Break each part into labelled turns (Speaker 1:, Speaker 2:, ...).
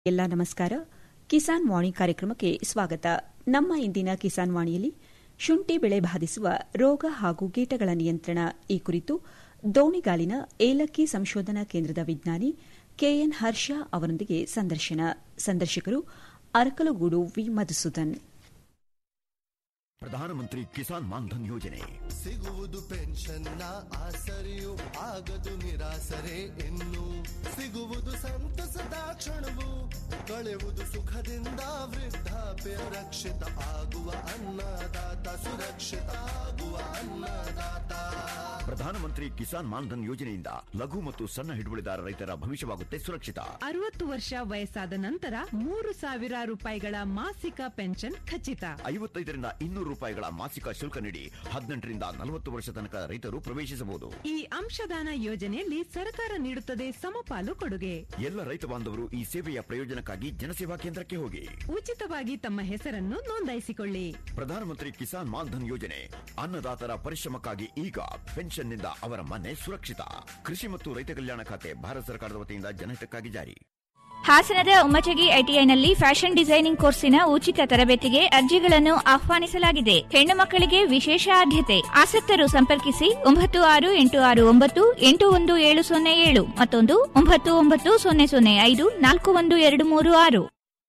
Speaker 1: ಎಲ್ಲ ನಮಸ್ಕಾರ ಕಿಸಾನ್ ವಾಣಿ ಕಾರ್ಯಕ್ರಮಕ್ಕೆ ಸ್ವಾಗತ ನಮ್ಮ ಇಂದಿನ ಕಿಸಾನ್ ವಾಣಿಯಲ್ಲಿ ಶುಂಠಿ ಬೆಳೆ ಬಾಧಿಸುವ ರೋಗ ಹಾಗೂ ಕೀಟಗಳ ನಿಯಂತ್ರಣ ಈ ಕುರಿತು ದೋಣಿಗಾಲಿನ ಏಲಕ್ಕಿ ಸಂಶೋಧನಾ ಕೇಂದ್ರದ ವಿಜ್ಞಾನಿ ಕೆಎನ್ ಹರ್ಷ ಅವರೊಂದಿಗೆ ಸಂದರ್ಶನ ಸಂದರ್ಶಕರು ಅರಕಲಗೂಡು ವಿ ಮಧುಸೂದನ್
Speaker 2: ಪ್ರಧಾನಮಂತ್ರಿ ಕಿಸಾನ್ ಮಾನ್ಧನ್ ಯೋಜನೆ
Speaker 3: ಸಿಗುವುದು ಪೆನ್ಷನ್ನ ಆಸರೆಯು ಆಗದು ನಿರಾಸರೆ ಇನ್ನು ಸಿಗುವುದು ಸಂತಸದ ಕ್ಷಣವು ಕಳೆಯುವುದು ಸುಖದಿಂದ ವೃದ್ಧಾಪ್ಯ ರಕ್ಷಿತ ಆಗುವ ಅನ್ನದಾತ ಸುರಕ್ಷಿತ ಆಗುವ ಅನ್ನದಾತ
Speaker 2: ಪ್ರಧಾನಮಂತ್ರಿ ಕಿಸಾನ್ ಮಾನ್ಧನ್ ಯೋಜನೆಯಿಂದ ಲಘು ಮತ್ತು ಸಣ್ಣ ಹಿಡುವಳಿದಾರ ರೈತರ ಭವಿಷ್ಯವಾಗುತ್ತೆ ಸುರಕ್ಷಿತ
Speaker 4: ಅರವತ್ತು ವರ್ಷ ವಯಸ್ಸಾದ ನಂತರ ಮೂರು ಸಾವಿರ ರೂಪಾಯಿಗಳ ಮಾಸಿಕ ಪೆನ್ಷನ್ ಖಚಿತ
Speaker 2: ಐವತ್ತೈದರಿಂದ ಇನ್ನೂರು ರೂಪಾಯಿಗಳ ಮಾಸಿಕ ಶುಲ್ಕ ನೀಡಿ ಹದಿನೆಂಟರಿಂದ ನಲವತ್ತು ವರ್ಷ ತನಕ ರೈತರು ಪ್ರವೇಶಿಸಬಹುದು
Speaker 4: ಈ ಅಂಶದಾನ ಯೋಜನೆಯಲ್ಲಿ ಸರ್ಕಾರ ನೀಡುತ್ತದೆ ಸಮಪಾಲು ಕೊಡುಗೆ
Speaker 2: ಎಲ್ಲ ರೈತ ಬಾಂಧವರು ಈ ಸೇವೆಯ ಪ್ರಯೋಜನಕ್ಕಾಗಿ ಜನಸೇವಾ ಕೇಂದ್ರಕ್ಕೆ ಹೋಗಿ
Speaker 4: ಉಚಿತವಾಗಿ ತಮ್ಮ ಹೆಸರನ್ನು ನೋಂದಾಯಿಸಿಕೊಳ್ಳಿ
Speaker 2: ಪ್ರಧಾನಮಂತ್ರಿ ಕಿಸಾನ್ ಮಾನ್ಧನ್ ಯೋಜನೆ ಅನ್ನದಾತರ ಪರಿಶ್ರಮಕ್ಕಾಗಿ ಈಗ ಪೆನ್ಷನ್ನಿಂದ ಅವರ ಮನೆ ಸುರಕ್ಷಿತ ಕೃಷಿ ಮತ್ತು ರೈತ ಕಲ್ಯಾಣ ಖಾತೆ ಭಾರತ ಸರ್ಕಾರದ ವತಿಯಿಂದ ಜನಹಿತಕ್ಕಾಗಿ ಜಾರಿ
Speaker 5: ಹಾಸನದ ಉಮ್ಮಚಗಿ ಐಟಿಐನಲ್ಲಿ ಫ್ಯಾಷನ್ ಡಿಸೈನಿಂಗ್ ಕೋರ್ಸಿನ ಉಚಿತ ತರಬೇತಿಗೆ ಅರ್ಜಿಗಳನ್ನು ಆಹ್ವಾನಿಸಲಾಗಿದೆ ಹೆಣ್ಣು ಮಕ್ಕಳಿಗೆ ವಿಶೇಷ ಆದ್ಯತೆ ಆಸಕ್ತರು ಸಂಪರ್ಕಿಸಿ ಒಂಬತ್ತು ಆರು ಎಂಟು ಆರು ಒಂಬತ್ತು ಎಂಟು ಒಂದು ಏಳು ಸೊನ್ನೆ ಏಳು ಮತ್ತೊಂದು ಒಂಬತ್ತು ಒಂಬತ್ತು ಸೊನ್ನೆ ಸೊನ್ನೆ ಐದು ನಾಲ್ಕು ಒಂದು ಎರಡು ಮೂರು ಆರು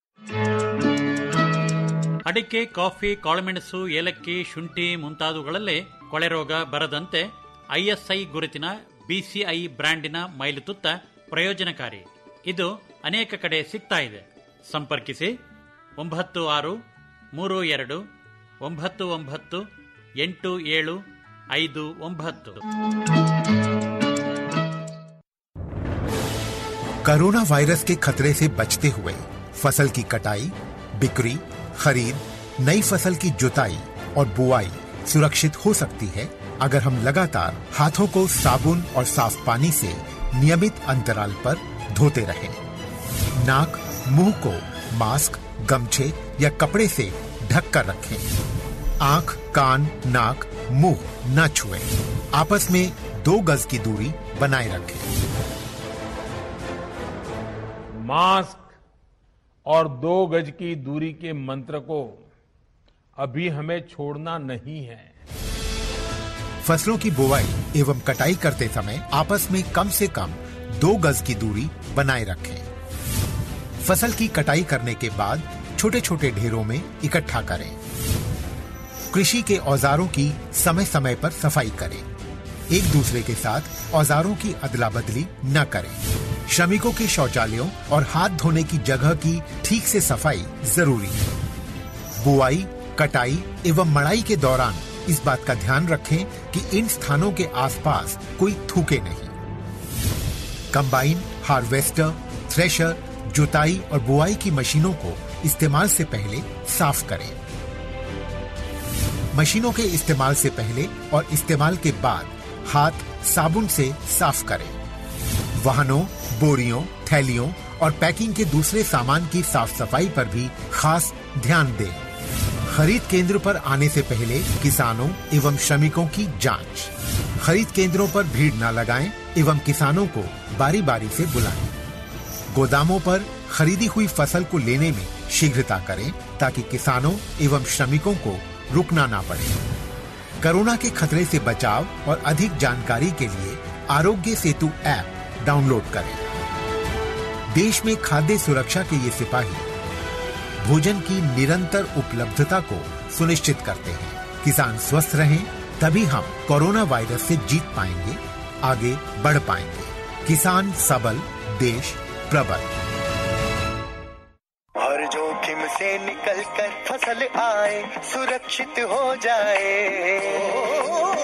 Speaker 6: ಅಡಿಕೆ ಕಾಫಿ ಕಾಳುಮೆಣಸು ಏಲಕ್ಕಿ ಶುಂಠಿ ಮುಂತಾದವುಗಳಲ್ಲೇ ಕೊಳೆರೋಗ ಬರದಂತೆ ಐಎಸ್ಐ ಗುರುತಿನ ಬಿಸಿಐ ಬ್ರ್ಯಾಂಡಿನ ಮೈಲುತುತ್ತ ಪ್ರಯೋಜನಕಾರಿ ಇದು ಅನೇಕ ಕಡೆ ಸಿಗ್ತಾ ಇದೆ ಸಂಪರ್ಕಿಸಿ ಒಂಬತ್ತು ಆರು ಮೂರು ಎರಡು ಒಂಬತ್ತು ಒಂಬತ್ತು ಎಂಟು ಏಳು ಐದು ಒಂಬತ್ತು
Speaker 7: कोरोना वायरस के खतरे से बचते हुए फसल की कटाई बिक्री खरीद नई फसल की जुताई और बुआई सुरक्षित हो सकती है अगर हम लगातार हाथों को साबुन और साफ पानी से नियमित अंतराल पर धोते रहें। नाक मुंह को मास्क गमछे या कपड़े से ढक कर रखें आंख कान नाक मुंह न छुएं। आपस में दो गज की दूरी बनाए रखें
Speaker 8: मास्क और दो गज की दूरी के मंत्र को अभी हमें छोड़ना नहीं है
Speaker 7: फसलों की बुवाई एवं कटाई करते समय आपस में कम से कम दो गज की दूरी बनाए रखें फसल की कटाई करने के बाद छोटे छोटे ढेरों में इकट्ठा करें कृषि के औजारों की समय समय पर सफाई करें एक दूसरे के साथ औजारों की अदला बदली न करें श्रमिकों के शौचालयों और हाथ धोने की जगह की ठीक से सफाई जरूरी है बुआई कटाई एवं मड़ाई के दौरान इस बात का ध्यान रखें कि इन स्थानों के आसपास कोई थूके नहीं कंबाइन हार्वेस्टर थ्रेशर जुताई और बुआई की मशीनों को इस्तेमाल से पहले साफ करें मशीनों के इस्तेमाल से पहले और इस्तेमाल के बाद हाथ साबुन से साफ करें वाहनों बोरियों थैलियों और पैकिंग के दूसरे सामान की साफ सफाई पर भी खास ध्यान दें खरीद केंद्र पर आने से पहले किसानों एवं श्रमिकों की जांच खरीद केंद्रों पर भीड़ न लगाएं एवं किसानों को बारी बारी से बुलाएं गोदामों पर खरीदी हुई फसल को लेने में शीघ्रता करें ताकि किसानों एवं श्रमिकों को रुकना ना पड़े कोरोना के खतरे से बचाव और अधिक जानकारी के लिए आरोग्य सेतु ऐप डाउनलोड करें देश में खाद्य सुरक्षा के ये सिपाही भोजन की निरंतर उपलब्धता को सुनिश्चित करते हैं किसान स्वस्थ रहें तभी हम कोरोना वायरस से जीत पाएंगे आगे बढ़ पाएंगे किसान सबल देश प्रबल
Speaker 3: हर जोखिम से निकल कर फसल आए सुरक्षित हो जाए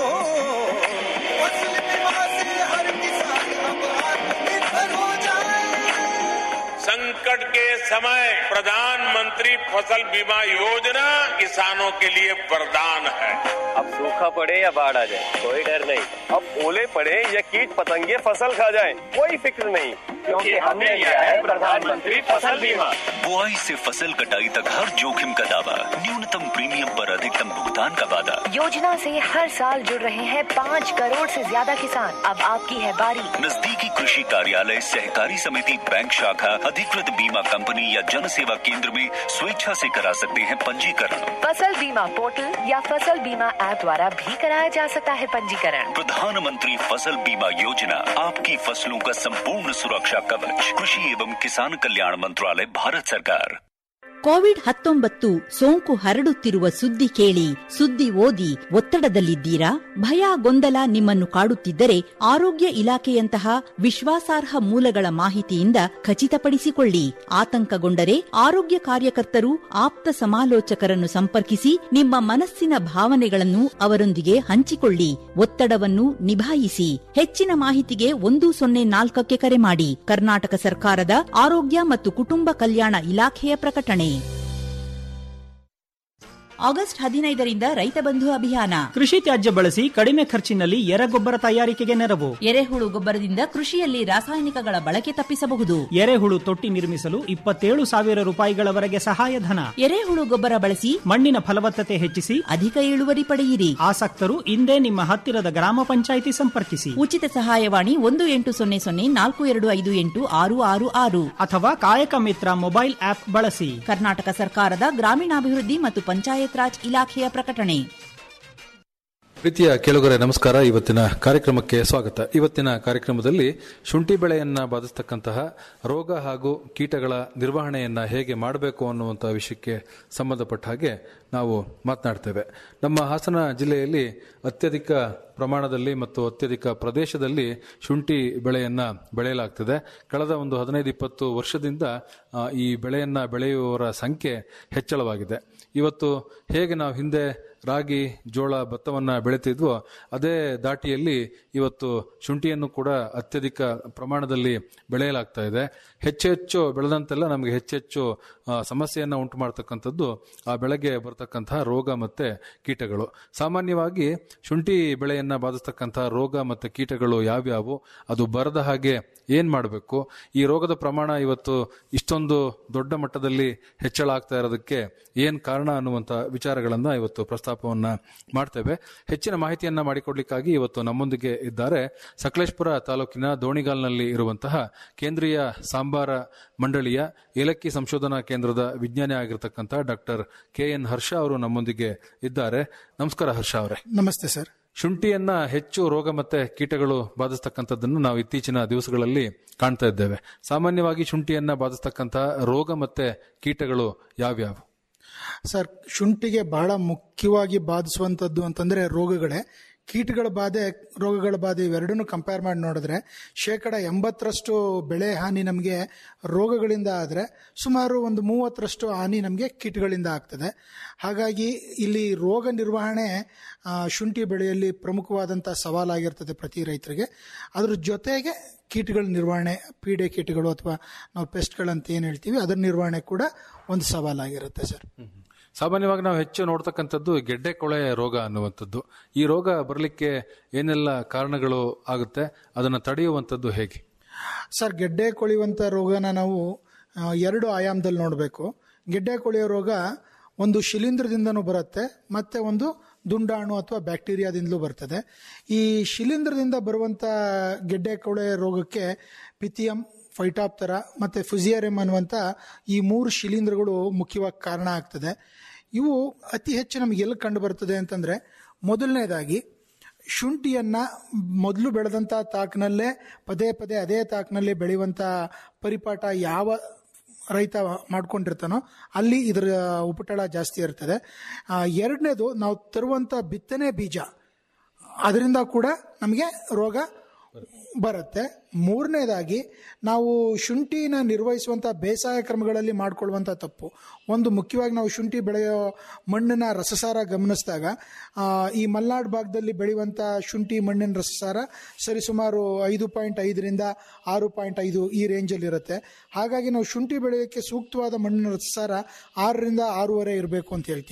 Speaker 3: फसल बीमा से हर किसान अब आत्मनिर्भर हो जाए
Speaker 9: संकट के समय प्रधानमंत्री फसल बीमा योजना किसानों के लिए वरदान है
Speaker 10: अब सूखा पड़े या बाढ़ आ जाए कोई डर नहीं अब ओले पड़े या कीट पतंगे फसल खा जाए कोई फिक्र नहीं क्योंकि हमने लिया है प्रधानमंत्री फसल बीमा
Speaker 11: बुआई से फसल कटाई तक हर जोखिम का दावा न्यूनतम प्रीमियम पर अधिकतम भुगतान का वादा
Speaker 12: योजना से हर साल जुड़ रहे हैं पाँच करोड़ से ज्यादा किसान अब आपकी है बारी
Speaker 11: नजदीकी कृषि कार्यालय सहकारी समिति बैंक शाखा अधिकृत बीमा कंपनी या जन सेवा केंद्र में स्वेच्छा से करा सकते हैं पंजीकरण
Speaker 12: फसल बीमा पोर्टल या फसल बीमा ऐप द्वारा भी कराया जा सकता है पंजीकरण
Speaker 11: प्रधानमंत्री फसल बीमा योजना आपकी फसलों का संपूर्ण सुरक्षा कवच कृषि एवं किसान कल्याण मंत्रालय भारत सरकार
Speaker 13: ಕೋವಿಡ್ ಹತ್ತೊಂಬತ್ತು ಸೋಂಕು ಹರಡುತ್ತಿರುವ ಸುದ್ದಿ ಕೇಳಿ ಸುದ್ದಿ ಓದಿ ಒತ್ತಡದಲ್ಲಿದ್ದೀರಾ ಭಯ ಗೊಂದಲ ನಿಮ್ಮನ್ನು ಕಾಡುತ್ತಿದ್ದರೆ ಆರೋಗ್ಯ ಇಲಾಖೆಯಂತಹ ವಿಶ್ವಾಸಾರ್ಹ ಮೂಲಗಳ ಮಾಹಿತಿಯಿಂದ ಖಚಿತಪಡಿಸಿಕೊಳ್ಳಿ ಆತಂಕಗೊಂಡರೆ ಆರೋಗ್ಯ ಕಾರ್ಯಕರ್ತರು ಆಪ್ತ ಸಮಾಲೋಚಕರನ್ನು ಸಂಪರ್ಕಿಸಿ ನಿಮ್ಮ ಮನಸ್ಸಿನ ಭಾವನೆಗಳನ್ನು ಅವರೊಂದಿಗೆ ಹಂಚಿಕೊಳ್ಳಿ ಒತ್ತಡವನ್ನು ನಿಭಾಯಿಸಿ ಹೆಚ್ಚಿನ ಮಾಹಿತಿಗೆ ಒಂದು ಸೊನ್ನೆ ನಾಲ್ಕಕ್ಕೆ ಕರೆ ಮಾಡಿ ಕರ್ನಾಟಕ ಸರ್ಕಾರದ ಆರೋಗ್ಯ ಮತ್ತು ಕುಟುಂಬ ಕಲ್ಯಾಣ ಇಲಾಖೆಯ ಪ್ರಕಟಣೆ ಆಗಸ್ಟ್ ಹದಿನೈದರಿಂದ ರೈತ ಬಂಧು ಅಭಿಯಾನ
Speaker 14: ಕೃಷಿ ತ್ಯಾಜ್ಯ ಬಳಸಿ ಕಡಿಮೆ ಖರ್ಚಿನಲ್ಲಿ ಎರೆಗೊಬ್ಬರ ತಯಾರಿಕೆಗೆ ನೆರವು
Speaker 13: ಎರೆಹುಳು ಗೊಬ್ಬರದಿಂದ ಕೃಷಿಯಲ್ಲಿ ರಾಸಾಯನಿಕಗಳ ಬಳಕೆ ತಪ್ಪಿಸಬಹುದು
Speaker 14: ಎರೆಹುಳು ತೊಟ್ಟಿ ನಿರ್ಮಿಸಲು ಇಪ್ಪತ್ತೇಳು ಸಾವಿರ ರೂಪಾಯಿಗಳವರೆಗೆ ಸಹಾಯಧನ
Speaker 13: ಎರೆಹುಳು ಗೊಬ್ಬರ ಬಳಸಿ
Speaker 14: ಮಣ್ಣಿನ ಫಲವತ್ತತೆ ಹೆಚ್ಚಿಸಿ
Speaker 13: ಅಧಿಕ ಇಳುವರಿ ಪಡೆಯಿರಿ
Speaker 14: ಆಸಕ್ತರು ಇಂದೇ ನಿಮ್ಮ ಹತ್ತಿರದ ಗ್ರಾಮ ಪಂಚಾಯಿತಿ ಸಂಪರ್ಕಿಸಿ
Speaker 13: ಉಚಿತ ಸಹಾಯವಾಣಿ ಒಂದು ಎಂಟು ಸೊನ್ನೆ ಸೊನ್ನೆ ನಾಲ್ಕು ಎರಡು ಐದು ಎಂಟು ಆರು ಆರು ಆರು
Speaker 14: ಅಥವಾ ಕಾಯಕ ಮಿತ್ರ ಮೊಬೈಲ್ ಆಪ್ ಬಳಸಿ
Speaker 13: ಕರ್ನಾಟಕ ಸರ್ಕಾರದ ಗ್ರಾಮೀಣಾಭಿವೃದ್ಧಿ ಮತ್ತು ಪಂಚಾಯತ್ ರಾಜ್ ಇಲಾಖೆಯ ಪ್ರಕಟಣೆ
Speaker 15: ಪ್ರೀತಿಯ ಕೇಳುಗರೆ ನಮಸ್ಕಾರ ಇವತ್ತಿನ ಕಾರ್ಯಕ್ರಮಕ್ಕೆ ಸ್ವಾಗತ ಇವತ್ತಿನ ಕಾರ್ಯಕ್ರಮದಲ್ಲಿ ಶುಂಠಿ ಬೆಳೆಯನ್ನ ಬಾಧಿಸ್ತಕ್ಕಂತಹ ರೋಗ ಹಾಗೂ ಕೀಟಗಳ ನಿರ್ವಹಣೆಯನ್ನ ಹೇಗೆ ಮಾಡಬೇಕು ಅನ್ನುವಂತಹ ವಿಷಯಕ್ಕೆ ಸಂಬಂಧಪಟ್ಟ ಹಾಗೆ ನಾವು ಮಾತನಾಡ್ತೇವೆ ನಮ್ಮ ಹಾಸನ ಜಿಲ್ಲೆಯಲ್ಲಿ ಅತ್ಯಧಿಕ ಪ್ರಮಾಣದಲ್ಲಿ ಮತ್ತು ಅತ್ಯಧಿಕ ಪ್ರದೇಶದಲ್ಲಿ ಶುಂಠಿ ಬೆಳೆಯನ್ನ ಬೆಳೆಯಲಾಗ್ತದೆ ಕಳೆದ ಒಂದು ಹದಿನೈದು ಇಪ್ಪತ್ತು ವರ್ಷದಿಂದ ಆ, ಈ ಬೆಳೆಯನ್ನ ಬೆಳೆಯುವವರ ಸಂಖ್ಯೆ ಹೆಚ್ಚಳವಾಗಿದೆ ಇವತ್ತು ಹೇಗೆ ನಾವು ಹಿಂದೆ ರಾಗಿ ಜೋಳ ಭತ್ತವನ್ನ ಬೆಳೆತಿದ್ವೋ ಅದೇ ದಾಟಿಯಲ್ಲಿ ಇವತ್ತು ಶುಂಠಿಯನ್ನು ಕೂಡ ಅತ್ಯಧಿಕ ಪ್ರಮಾಣದಲ್ಲಿ ಬೆಳೆಯಲಾಗ್ತಾ ಇದೆ ಹೆಚ್ಚು ಹೆಚ್ಚು ಬೆಳೆದಂತೆಲ್ಲ ನಮಗೆ ಹೆಚ್ಚೆಚ್ಚು ಆ, ಸಮಸ್ಯೆಯನ್ನ ಉಂಟು ಮಾಡ್ತಕ್ಕಂಥದ್ದು ಆ ಬೆಳೆಗೆ ಬರ್ತಕ್ಕಂತಹ ರೋಗ ಮತ್ತೆ ಕೀಟಗಳು ಸಾಮಾನ್ಯವಾಗಿ ಶುಂಠಿ ಬೆಳೆಯನ್ನ ಬಾಧಿಸ್ತಕ್ಕಂತಹ ರೋಗ ಮತ್ತೆ ಕೀಟಗಳು ಯಾವ್ಯಾವು ಅದು ಬರದ ಹಾಗೆ ಏನ್ ಮಾಡಬೇಕು ಈ ರೋಗದ ಪ್ರಮಾಣ ಇವತ್ತು ಇಷ್ಟೊಂದು ದೊಡ್ಡ ಮಟ್ಟದಲ್ಲಿ ಹೆಚ್ಚಳ ಆಗ್ತಾ ಇರೋದಕ್ಕೆ ಏನ್ ಕಾರಣ ಅನ್ನುವಂತ ವಿಚಾರಗಳನ್ನ ಇವತ್ತು ಪ್ರಸ್ತಾಪವನ್ನ ಮಾಡ್ತೇವೆ ಹೆಚ್ಚಿನ ಮಾಹಿತಿಯನ್ನ ಮಾಡಿಕೊಡ್ಲಿಕ್ಕಾಗಿ ಇವತ್ತು ನಮ್ಮೊಂದಿಗೆ ಇದ್ದಾರೆ ಸಕಲೇಶ್ಪುರ ತಾಲೂಕಿನ ದೋಣಿಗಾಲ್ನಲ್ಲಿ ಇರುವಂತಹ ಕೇಂದ್ರೀಯ ಸಾಂಬಾರ ಮಂಡಳಿಯ ಏಲಕ್ಕಿ ಸಂಶೋಧನಾ ಕೇಂದ್ರದ ವಿಜ್ಞಾನಿ ಆಗಿರತಕ್ಕಂಥ ಡಾಕ್ಟರ್ ಕೆ ಎನ್ ಹರ್ಷ ಅವರು ನಮ್ಮೊಂದಿಗೆ ಇದ್ದಾರೆ ನಮಸ್ಕಾರ ಹರ್ಷ ಅವರೇ
Speaker 16: ನಮಸ್ತೆ ಸರ್
Speaker 15: ಶುಂಠಿಯನ್ನ ಹೆಚ್ಚು ರೋಗ ಮತ್ತೆ ಕೀಟಗಳು ಬಾಧಿಸ್ತಕ್ಕಂಥದ್ದನ್ನು ನಾವು ಇತ್ತೀಚಿನ ದಿವಸಗಳಲ್ಲಿ ಕಾಣ್ತಾ ಇದ್ದೇವೆ ಸಾಮಾನ್ಯವಾಗಿ ಶುಂಠಿಯನ್ನ ಬಾಧಿಸ್ತಕ್ಕಂತಹ ರೋಗ ಮತ್ತೆ ಕೀಟಗಳು ಯಾವ್ಯಾವು
Speaker 16: ಸರ್ ಶುಂಠಿಗೆ ಬಹಳ ಮುಖ್ಯವಾಗಿ ಬಾಧಿಸುವಂಥದ್ದು ಅಂತಂದ್ರೆ ರೋಗಗಳೇ ಕೀಟಗಳ ಬಾಧೆ ರೋಗಗಳ ಬಾಧೆ ಇವೆರಡನ್ನು ಕಂಪೇರ್ ಮಾಡಿ ನೋಡಿದ್ರೆ ಶೇಕಡ ಎಂಬತ್ತರಷ್ಟು ಬೆಳೆ ಹಾನಿ ನಮಗೆ ರೋಗಗಳಿಂದ ಆದರೆ ಸುಮಾರು ಒಂದು ಮೂವತ್ತರಷ್ಟು ಹಾನಿ ನಮಗೆ ಕೀಟಗಳಿಂದ ಆಗ್ತದೆ ಹಾಗಾಗಿ ಇಲ್ಲಿ ರೋಗ ನಿರ್ವಹಣೆ ಆ, ಶುಂಠಿ ಬೆಳೆಯಲ್ಲಿ ಪ್ರಮುಖವಾದಂಥ ಸವಾಲಾಗಿರ್ತದೆ ಪ್ರತಿ ರೈತರಿಗೆ ಅದ್ರ ಜೊತೆಗೆ ಕೀಟಗಳ ನಿರ್ವಹಣೆ ಪೀಡೆ ಕೀಟಗಳು ಅಥವಾ ನಾವು ಪೆಸ್ಟ್ಗಳಂತ ಏನು ಹೇಳ್ತೀವಿ ಅದರ ನಿರ್ವಹಣೆ ಕೂಡ ಒಂದು ಸವಾಲಾಗಿರುತ್ತೆ ಸರ್
Speaker 15: ಸಾಮಾನ್ಯವಾಗಿ ನಾವು ಹೆಚ್ಚು ನೋಡ್ತಕ್ಕಂಥದ್ದು ಗೆಡ್ಡೆ ಕೊಳೆ ರೋಗ ಅನ್ನುವಂಥದ್ದು ಈ ರೋಗ ಬರಲಿಕ್ಕೆ ಏನೆಲ್ಲ ಕಾರಣಗಳು ಆಗುತ್ತೆ ಅದನ್ನು ತಡೆಯುವಂಥದ್ದು ಹೇಗೆ
Speaker 16: ಸರ್ ಗೆಡ್ಡೆ ಕೊಳೆಯುವಂಥ ರೋಗನ ನಾವು ಆ, ಎರಡು ಆಯಾಮದಲ್ಲಿ ನೋಡಬೇಕು ಗೆಡ್ಡೆ ಕೊಳೆಯೋ ರೋಗ ಒಂದು ಶಿಲೀಂಧ್ರದಿಂದನೂ ಬರುತ್ತೆ ಮತ್ತೆ ಒಂದು ದುಂಡಾಣು ಅಥವಾ ಬ್ಯಾಕ್ಟೀರಿಯಾದಿಂದಲೂ ಬರ್ತದೆ ಈ ಶಿಲೀಂಧ್ರದಿಂದ ಬರುವಂಥ ಗೆಡ್ಡೆ ಕೊಳೆ ರೋಗಕ್ಕೆ ಪಿಥಿಯಂ ಫೈಟಾಪ್ತರ ಮತ್ತು ಫುಸಿಯರಿಯಂ ಅನ್ನುವಂಥ ಈ ಮೂರು ಶಿಲೀಂಧ್ರಗಳು ಮುಖ್ಯವಾಗಿ ಕಾರಣ ಆಗ್ತದೆ ಇವು ಅತಿ ಹೆಚ್ಚು ನಮಗೆ ಎಲ್ಲಿ ಕಂಡು ಬರ್ತದೆ ಅಂತಂದರೆ ಮೊದಲನೇದಾಗಿ ಶುಂಠಿಯನ್ನ ಮೊದಲು ಬೆಳೆದಂಥ ತಾಕ್ನಲ್ಲೇ ಪದೇ ಪದೇ ಅದೇ ತಾಕ್ನಲ್ಲೇ ಬೆಳೆಯುವಂಥ ಪರಿಪಾಠ ಯಾವ ರೈತ ಮಾಡ್ಕೊಂಡಿರ್ತಾನೋ ಅಲ್ಲಿ ಇದರ ಉಪಟಳ ಜಾಸ್ತಿ ಇರ್ತದೆ ಆ, ಎರಡನೇದು ನಾವು ತರುವಂಥ ಬಿತ್ತನೆ ಬೀಜ ಅದರಿಂದ ಕೂಡ ನಮಗೆ ರೋಗ ಬರುತ್ತೆ ಮೂರನೇದಾಗಿ ನಾವು ಶುಂಠಿನ ನಿರ್ವಹಿಸುವಂಥ ಬೇಸಾಯ ಕ್ರಮಗಳಲ್ಲಿ ಮಾಡ್ಕೊಳ್ಳುವಂಥ ತಪ್ಪು ಒಂದು ಮುಖ್ಯವಾಗಿ ನಾವು ಶುಂಠಿ ಬೆಳೆಯೋ ಮಣ್ಣಿನ ರಸಸಾರ ಗಮನಿಸಿದಾಗ ಆ, ಈ ಮಲ್ನಾಡ್ ಭಾಗದಲ್ಲಿ ಬೆಳೆಯುವಂಥ ಶುಂಠಿ ಮಣ್ಣಿನ ರಸಸಾರ ಸರಿಸುಮಾರು ಐದು ಪಾಯಿಂಟ್ ಐದರಿಂದ ಆರು ಪಾಯಿಂಟ್ ಐದು ಈ ರೇಂಜಲ್ಲಿ ಇರುತ್ತೆ ಹಾಗಾಗಿ ನಾವು ಶುಂಠಿ ಬೆಳೆಯೋಕ್ಕೆ ಸೂಕ್ತವಾದ ಮಣ್ಣಿನ ರಸಸಾರ ಆರರಿಂದ ಆರೂವರೆ ಇರಬೇಕು ಅಂತ ಹೇಳ್ತೀವಿ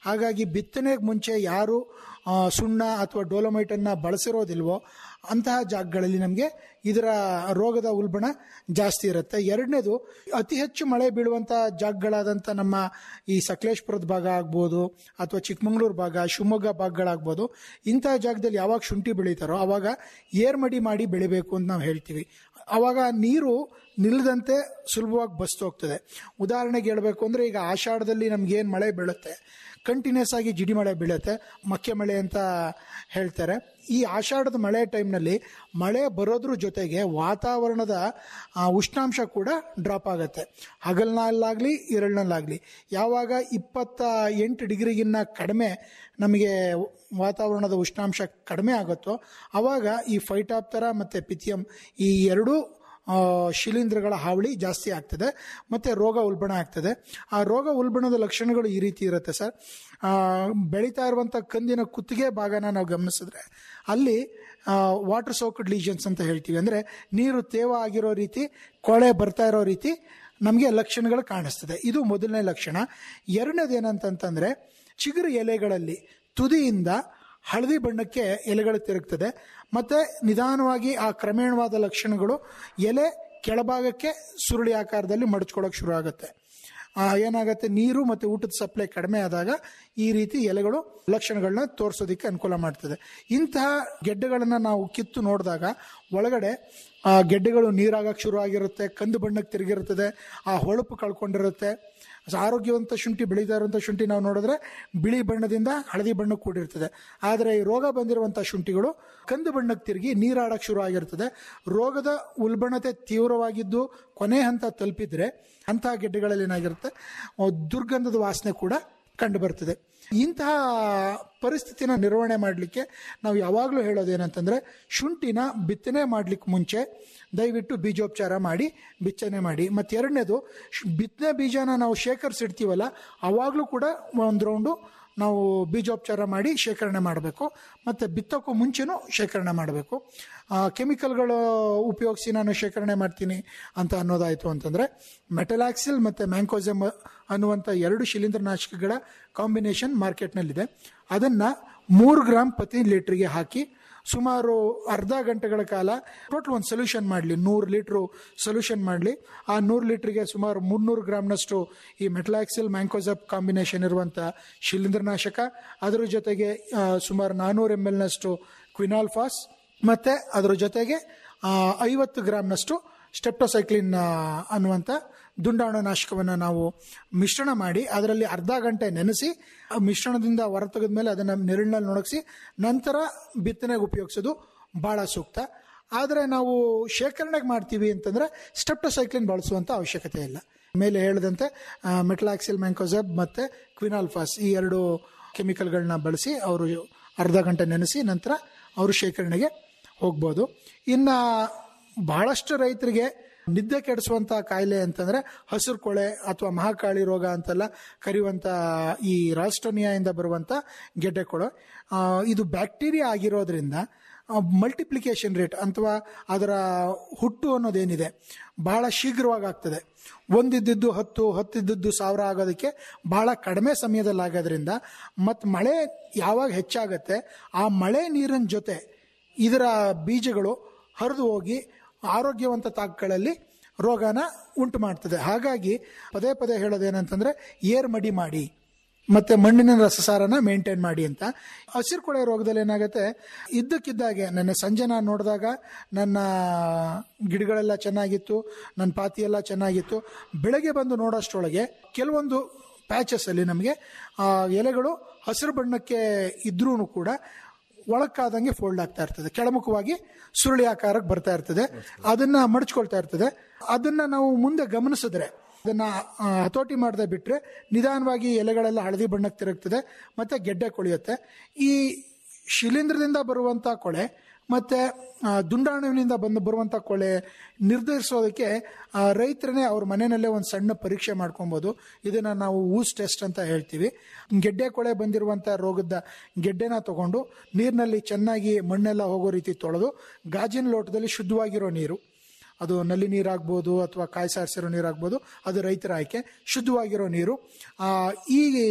Speaker 16: ಹಾಗಾಗಿ ಬಿತ್ತನೆಗೆ ಮುಂಚೆ ಯಾರು ಆ, ಸುಣ್ಣ ಅಥವಾ ಡೋಲೋಮೈಟನ್ನು ಬಳಸಿರೋದಿಲ್ವೋ ಅಂತಹ ಜಾಗಗಳಲ್ಲಿ ನಮಗೆ ಇದರ ರೋಗದ ಉಲ್ಬಣ ಜಾಸ್ತಿ ಇರುತ್ತೆ ಎರಡನೇದು ಅತಿ ಹೆಚ್ಚು ಮಳೆ ಬೀಳುವಂಥ ಜಾಗಗಳಾದಂಥ ನಮ್ಮ ಈ ಸಕಲೇಶ್ಪುರದ ಭಾಗ ಆಗ್ಬೋದು ಅಥವಾ ಚಿಕ್ಕಮಗಳೂರು ಭಾಗ ಶಿವಮೊಗ್ಗ ಭಾಗಗಳಾಗ್ಬೋದು ಇಂತಹ ಜಾಗದಲ್ಲಿ ಯಾವಾಗ ಶುಂಠಿ ಬೆಳೀತಾರೋ ಆವಾಗ ಏರ್ಮಡಿ ಮಾಡಿ ಬೆಳಿಬೇಕು ಅಂತ ನಾವು ಹೇಳ್ತೀವಿ ಆವಾಗ ನೀರು ನಿಲ್ಲದಂತೆ ಸುಲಭವಾಗಿ ಬಸ್ತು ಹೋಗ್ತದೆ ಉದಾಹರಣೆಗೆ ಹೇಳಬೇಕು ಅಂದರೆ ಈಗ ಆಷಾಢದಲ್ಲಿ ನಮ್ಗೇನು ಮಳೆ ಬೀಳುತ್ತೆ ಕಂಟಿನ್ಯೂಸ್ ಆಗಿ ಜಿಡಿ ಮಳೆ ಬೀಳುತ್ತೆ ಮಕ್ಕೆ ಮಳೆ ಅಂತ ಹೇಳ್ತಾರೆ ಈ ಆಷಾಢದ ಮಳೆ ಟೈಮ್ನಲ್ಲಿ ಮಳೆ ಬರೋದ್ರ ಜೊತೆಗೆ ವಾತಾವರಣದ ಆ, ಉಷ್ಣಾಂಶ ಕೂಡ ಡ್ರಾಪ್ ಆಗುತ್ತೆ ಹಗಲ್ನಲ್ಲಾಗಲಿ ಇರಳ್ನಲ್ಲಾಗಲಿ ಯಾವಾಗ ಇಪ್ಪತ್ತ ಎಂಟು ಡಿಗ್ರಿಗಿನ್ನ ಕಡಿಮೆ ನಮಗೆ ವಾತಾವರಣದ ಉಷ್ಣಾಂಶ ಕಡಿಮೆ ಆಗುತ್ತೋ ಆವಾಗ ಈ ಫೈಟಾಪ್ತರ ಮತ್ತು ಪಿಥಿಯಂ ಈ ಎರಡೂ ಆ, ಶಿಲೀಂಧ್ರಗಳ ಹಾವಳಿ ಜಾಸ್ತಿ ಆಗ್ತದೆ ಮತ್ತು ರೋಗ ಉಲ್ಬಣ ಆಗ್ತದೆ ಆ ರೋಗ ಉಲ್ಬಣದ ಲಕ್ಷಣಗಳು ಈ ರೀತಿ ಇರುತ್ತೆ ಸರ್ ಆ, ಬೆಳೀತಾ ಇರುವಂಥ ಕಂದಿನ ಕುತ್ತಿಗೆ ಭಾಗನ ನಾವು ಗಮನಿಸಿದ್ರೆ ಅಲ್ಲಿ ವಾಟರ್ ಸೋಕಡ್ ಲೀಜನ್ಸ್ ಅಂತ ಹೇಳ್ತೀವಿ ಅಂದರೆ ನೀರು ತೇವ ಆಗಿರೋ ರೀತಿ ಕೊಳೆ ಬರ್ತಾ ಇರೋ ರೀತಿ ನಮಗೆ ಲಕ್ಷಣಗಳು ಕಾಣಿಸ್ತದೆ ಇದು ಮೊದಲನೇ ಲಕ್ಷಣ ಎರಡನೇದು ಏನಂತಂತಂದರೆ ಚಿಗುರು ಎಲೆಗಳಲ್ಲಿ ತುದಿಯಿಂದ ಹಳದಿ ಬಣ್ಣಕ್ಕೆ ಎಲೆಗಳು ತಿರುಗ್ತದೆ ಮತ್ತೆ ನಿಧಾನವಾಗಿ ಆ ಕ್ರಮೇಣವಾದ ಲಕ್ಷಣಗಳು ಎಲೆ ಕೆಳಭಾಗಕ್ಕೆ ಸುರುಳಿ ಆಕಾರದಲ್ಲಿ ಮಡಚ್ಕೊಳ್ಳೋಕೆ ಶುರು ಆಗುತ್ತೆ ಆ, ಏನಾಗುತ್ತೆ ನೀರು ಮತ್ತು ಊಟದ ಸಪ್ಲೈ ಕಡಿಮೆ ಆದಾಗ ಈ ರೀತಿ ಎಲೆಗಳು ಲಕ್ಷಣಗಳನ್ನ ತೋರಿಸೋದಕ್ಕೆ ಅನುಕೂಲ ಮಾಡ್ತದೆ ಇಂತಹ ಗೆಡ್ಡೆಗಳನ್ನು ನಾವು ಕಿತ್ತು ನೋಡಿದಾಗ ಒಳಗಡೆ ಆ ಗೆಡ್ಡೆಗಳು ನೀರಾಗಕ್ಕೆ ಶುರು ಆಗಿರುತ್ತೆ ಕಂದು ಬಣ್ಣಕ್ಕೆ ತಿರುಗಿರುತ್ತದೆ ಆ ಹೊಳಪು ಕಳ್ಕೊಂಡಿರುತ್ತೆ ಸೊ ಆರೋಗ್ಯವಂತ ಶುಂಠಿ ಬೆಳೀತಾ ಇರುವಂಥ ಶುಂಠಿ ನಾವು ನೋಡಿದ್ರೆ ಬಿಳಿ ಬಣ್ಣದಿಂದ ಹಳದಿ ಬಣ್ಣಕ್ಕೆ ಕೂಡಿರ್ತದೆ ಆದರೆ ಈ ರೋಗ ಬಂದಿರುವಂಥ ಶುಂಠಿಗಳು ಕಂದು ಬಣ್ಣಕ್ಕೆ ತಿರುಗಿ ನೀರಾಡಕ್ಕೆ ಶುರು ಆಗಿರ್ತದೆ ರೋಗದ ಉಲ್ಬಣತೆ ತೀವ್ರವಾಗಿದ್ದು ಕೊನೆ ಹಂತ ತಲುಪಿದ್ರೆ ಅಂತಹ ಗೆಡ್ಡೆಗಳಲ್ಲಿ ಏನಾಗಿರುತ್ತೆ ಆ, ದುರ್ಗಂಧದ ವಾಸನೆ ಕೂಡ ಕಂಡು ಬರ್ತದೆ ಇಂತಹ ಪರಿಸ್ಥಿತಿನ ನಿರ್ವಹಣೆ ಮಾಡಲಿಕ್ಕೆ ನಾವು ಯಾವಾಗಲೂ ಹೇಳೋದೇನಂತಂದರೆ ಶುಂಠಿನ ಬಿತ್ತನೆ ಮಾಡಲಿಕ್ಕೆ ಮುಂಚೆ ದಯವಿಟ್ಟು ಬೀಜೋಪಚಾರ ಮಾಡಿ ಬಿತ್ತನೆ ಮಾಡಿ ಮತ್ತು ಎರಡನೇದು ಬಿತ್ತನೆ ಬೀಜನ ನಾವು ಶೇಖರಿಸಿಡ್ತೀವಲ್ಲ ಆವಾಗಲೂ ಕೂಡ ಒಂದು ರೌಂಡು ನಾವು ಬೀಜೋಪಚಾರ ಮಾಡಿ ಶೇಖರಣೆ ಮಾಡಬೇಕು ಮತ್ತು ಬಿತ್ತೋಕ್ಕೂ ಮುಂಚೆನೂ ಶೇಖರಣೆ ಮಾಡಬೇಕು ಕೆಮಿಕಲ್ಗಳು ಉಪಯೋಗಿಸಿ ನಾನು ಶೇಖರಣೆ ಮಾಡ್ತೀನಿ ಅಂತ ಅನ್ನೋದಾಯಿತು ಅಂತಂದರೆ ಮೆಟಲಾಕ್ಸಿಲ್ ಮತ್ತು ಮ್ಯಾಂಕೋಸಮ್ ಅನ್ನುವಂಥ ಎರಡು ಶಿಲೀಂಧ್ರನಾಶಕಗಳ ಕಾಂಬಿನೇಷನ್ ಮಾರ್ಕೆಟ್ನಲ್ಲಿದೆ ಅದನ್ನು ಮೂರು ಗ್ರಾಮ್ ಪ್ರತಿ ಲೀಟ್ರಿಗೆ ಹಾಕಿ ಸುಮಾರು ಅರ್ಧ ಗಂಟೆಗಳ ಕಾಲ ಟೋಟಲ್ ಒಂದು ಸೊಲ್ಯೂಷನ್ ಮಾಡಲಿ ನೂರು ಲೀಟ್ರು ಸೊಲ್ಯೂಷನ್ ಮಾಡಲಿ ಆ ನೂರು ಲೀಟ್ರಿಗೆ ಸುಮಾರು ಮುನ್ನೂರು ಗ್ರಾಮ್ನಷ್ಟು ಈ ಮೆಟ್ಲಾಕ್ಸಿಲ್ ಮ್ಯಾಂಕೋಸಪ್ ಕಾಂಬಿನೇಷನ್ ಇರುವಂಥ ಶಿಲೀಂಧ್ರನಾಶಕ ಅದರ ಜೊತೆಗೆ ಆ, ಸುಮಾರು ನಾನ್ನೂರು ಎಮ್ ಎಲ್ನಷ್ಟು ಕ್ವಿನಾಲ್ಫಾಸ್ ಮತ್ತು ಅದರ ಜೊತೆಗೆ ಆ, ಐವತ್ತು ಗ್ರಾಮ್ನಷ್ಟು ಸ್ಟೆಪ್ಟೋಸೈಕ್ಲಿನ್ ಆ, ಅನ್ನುವಂಥ ದುಂಡಾಣುನಾಶಕವನ್ನು ನಾವು ಮಿಶ್ರಣ ಮಾಡಿ ಅದರಲ್ಲಿ ಅರ್ಧ ಗಂಟೆ ನೆನೆಸಿ ಆ ಮಿಶ್ರಣದಿಂದ ಹೊರತೆಗೆದ ಮೇಲೆ ಅದನ್ನು ನೆರಳಿನಲ್ಲಿ ಒಣಗಿಸಿ ನಂತರ ಬಿತ್ತನೆಗೆ ಉಪಯೋಗಿಸೋದು ಭಾಳ ಸೂಕ್ತ ಆದರೆ ನಾವು ಶೇಖರಣೆಗೆ ಮಾಡ್ತೀವಿ ಅಂತಂದರೆ ಸ್ಟೆಪ್ಟೋಸೈಕ್ಲಿನ್ ಬಳಸುವಂಥ ಅವಶ್ಯಕತೆ ಇಲ್ಲ ಮೇಲೆ ಹೇಳಿದಂತೆ ಮೆಟ್ಲಾಕ್ಸಿಲ್ ಮ್ಯಾಂಕೋಸೆಬ್ ಮತ್ತು ಕ್ವಿನಾಲ್ಫಾಸ್ ಈ ಎರಡು ಕೆಮಿಕಲ್ಗಳನ್ನ ಬಳಸಿ ಅವರು ಅರ್ಧ ಗಂಟೆ ನೆನೆಸಿ ನಂತರ ಅವರು ಶೇಖರಣೆಗೆ ಹೋಗ್ಬೋದು ಇನ್ನು ಬಹಳಷ್ಟು ರೈತರಿಗೆ ನಿದ್ದೆ ಕೆಡಿಸುವಂಥ ಕಾಯಿಲೆ ಅಂತಂದರೆ ಹಸಿರು ಕೊಳೆ ಅಥವಾ ಮಹಾಕಾಳಿ ರೋಗ ಅಂತೆಲ್ಲ ಕರೆಯುವಂಥ ಈ ರಾಸ್ಟೋನಿಯಾಯಿಂದ ಬರುವಂಥ ಗೆಡ್ಡೆ ಕೊಳೆ ಆ, ಇದು ಬ್ಯಾಕ್ಟೀರಿಯಾ ಆಗಿರೋದ್ರಿಂದ ಮಲ್ಟಿಪ್ಲಿಕೇಶನ್ ರೇಟ್ ಅಥವಾ ಅದರ ಹುಟ್ಟು ಅನ್ನೋದೇನಿದೆ ಬಹಳ ಶೀಘ್ರವಾಗಿ ಆಗ್ತದೆ ಒಂದಿದ್ದು ಹತ್ತು ಹತ್ತಿದ್ದದ್ದು ಸಾವಿರ ಆಗೋದಕ್ಕೆ ಬಹಳ ಕಡಿಮೆ ಸಮಯದಲ್ಲಿ ಆಗೋದ್ರಿಂದ ಮತ್ತು ಮಳೆ ಯಾವಾಗ ಹೆಚ್ಚಾಗತ್ತೆ ಆ ಮಳೆ ನೀರಿನ ಜೊತೆ ಇದರ ಬೀಜಗಳು ಹರಿದು ಹೋಗಿ ಆರೋಗ್ಯವಂತ ತಾಕಗಳಲ್ಲಿ ರೋಗನ ಉಂಟು ಮಾಡ್ತದೆ ಹಾಗಾಗಿ ಪದೇ ಪದೇ ಹೇಳೋದೇನಂತಂದ್ರೆ ಏರ್ ಮಡಿ ಮಾಡಿ ಮತ್ತೆ ಮಣ್ಣಿನ ರಸಸಾರನ ಮೇಂಟೈನ್ ಮಾಡಿ ಅಂತ ಹಸಿರು ಕೊಳೆ ರೋಗದಲ್ಲಿ ಏನಾಗುತ್ತೆ ಇದ್ದಕ್ಕಿದ್ದಾಗೆ ನನ್ನ ಸಂಜೆ ನಾನು ನೋಡಿದಾಗ ನನ್ನ ಗಿಡಗಳೆಲ್ಲ ಚೆನ್ನಾಗಿತ್ತು ನನ್ನ ಪಾತಿ ಎಲ್ಲ ಚೆನ್ನಾಗಿತ್ತು ಬೆಳಗ್ಗೆ ಬಂದು ನೋಡೋಷ್ಟರೊಳಗೆ ಕೆಲವೊಂದು ಪ್ಯಾಚಸ್ ಅಲ್ಲಿ ನಮಗೆ ಆ ಎಲೆಗಳು ಹಸಿರು ಬಣ್ಣಕ್ಕೆ ಇದ್ರೂ ಕೂಡ ಒಳಕ್ಕಾದಂಗೆ ಫೋಲ್ಡ್ ಆಗ್ತಾ ಇರ್ತದೆ ಕೆಳಮುಖವಾಗಿ ಸುರುಳಿ ಆಕಾರಕ್ಕೆ ಬರ್ತಾ ಇರ್ತದೆ ಅದನ್ನ ಮಡಚ್ಕೊಳ್ತಾ ಇರ್ತದೆ ಅದನ್ನ ನಾವು ಮುಂದೆ ಗಮನಿಸಿದ್ರೆ ಅದನ್ನ ಆ, ಹತೋಟಿ ಮಾಡದೆ ಬಿಟ್ರೆ ನಿಧಾನವಾಗಿ ಎಲೆಗಳೆಲ್ಲ ಹಳದಿ ಬಣ್ಣಕ್ಕೆ ತಿರುಗ್ತದೆ ಮತ್ತೆ ಗೆಡ್ಡೆ ಕೊಳೆಯುತ್ತೆ ಈ ಶಿಲೀಂಧ್ರದಿಂದ ಬರುವಂತ ಕೊಳೆ ಮತ್ತೆ ಆ, ದುಂಡಾಣುವಿನಿಂದ ಬಂದು ಬರುವಂತ ಕೊಳೆ ನಿರ್ಧರಿಸೋದಕ್ಕೆ ಆ, ರೈತರನ್ನೇ ಅವ್ರ ಮನೆಯಲ್ಲೇ ಒಂದು ಸಣ್ಣ ಪರೀಕ್ಷೆ ಮಾಡ್ಕೊಬೋದು ಇದನ್ನ ನಾವು ಊಸ್ ಟೆಸ್ಟ್ ಅಂತ ಹೇಳ್ತೀವಿ ಗೆಡ್ಡೆ ಕೊಳೆ ಬಂದಿರುವಂತ ರೋಗದ ಗೆಡ್ಡೆನ ತಗೊಂಡು ನೀರಿನಲ್ಲಿ ಚೆನ್ನಾಗಿ ಮಣ್ಣೆಲ್ಲ ಹೋಗೋ ರೀತಿ ತೊಳೆದು ಗಾಜಿನ ಲೋಟದಲ್ಲಿ ಶುದ್ಧವಾಗಿರೋ ನೀರು ಅದು ನಲ್ಲಿ ನೀರಾಗ್ಬೋದು ಅಥವಾ ಕಾಯಿ ಸಾರಿಸಿರೋ ನೀರಾಗ್ಬೋದು ಅದು ರೈತರ ಆಯ್ಕೆ ಶುದ್ಧವಾಗಿರೋ ನೀರು ಆ, ಈ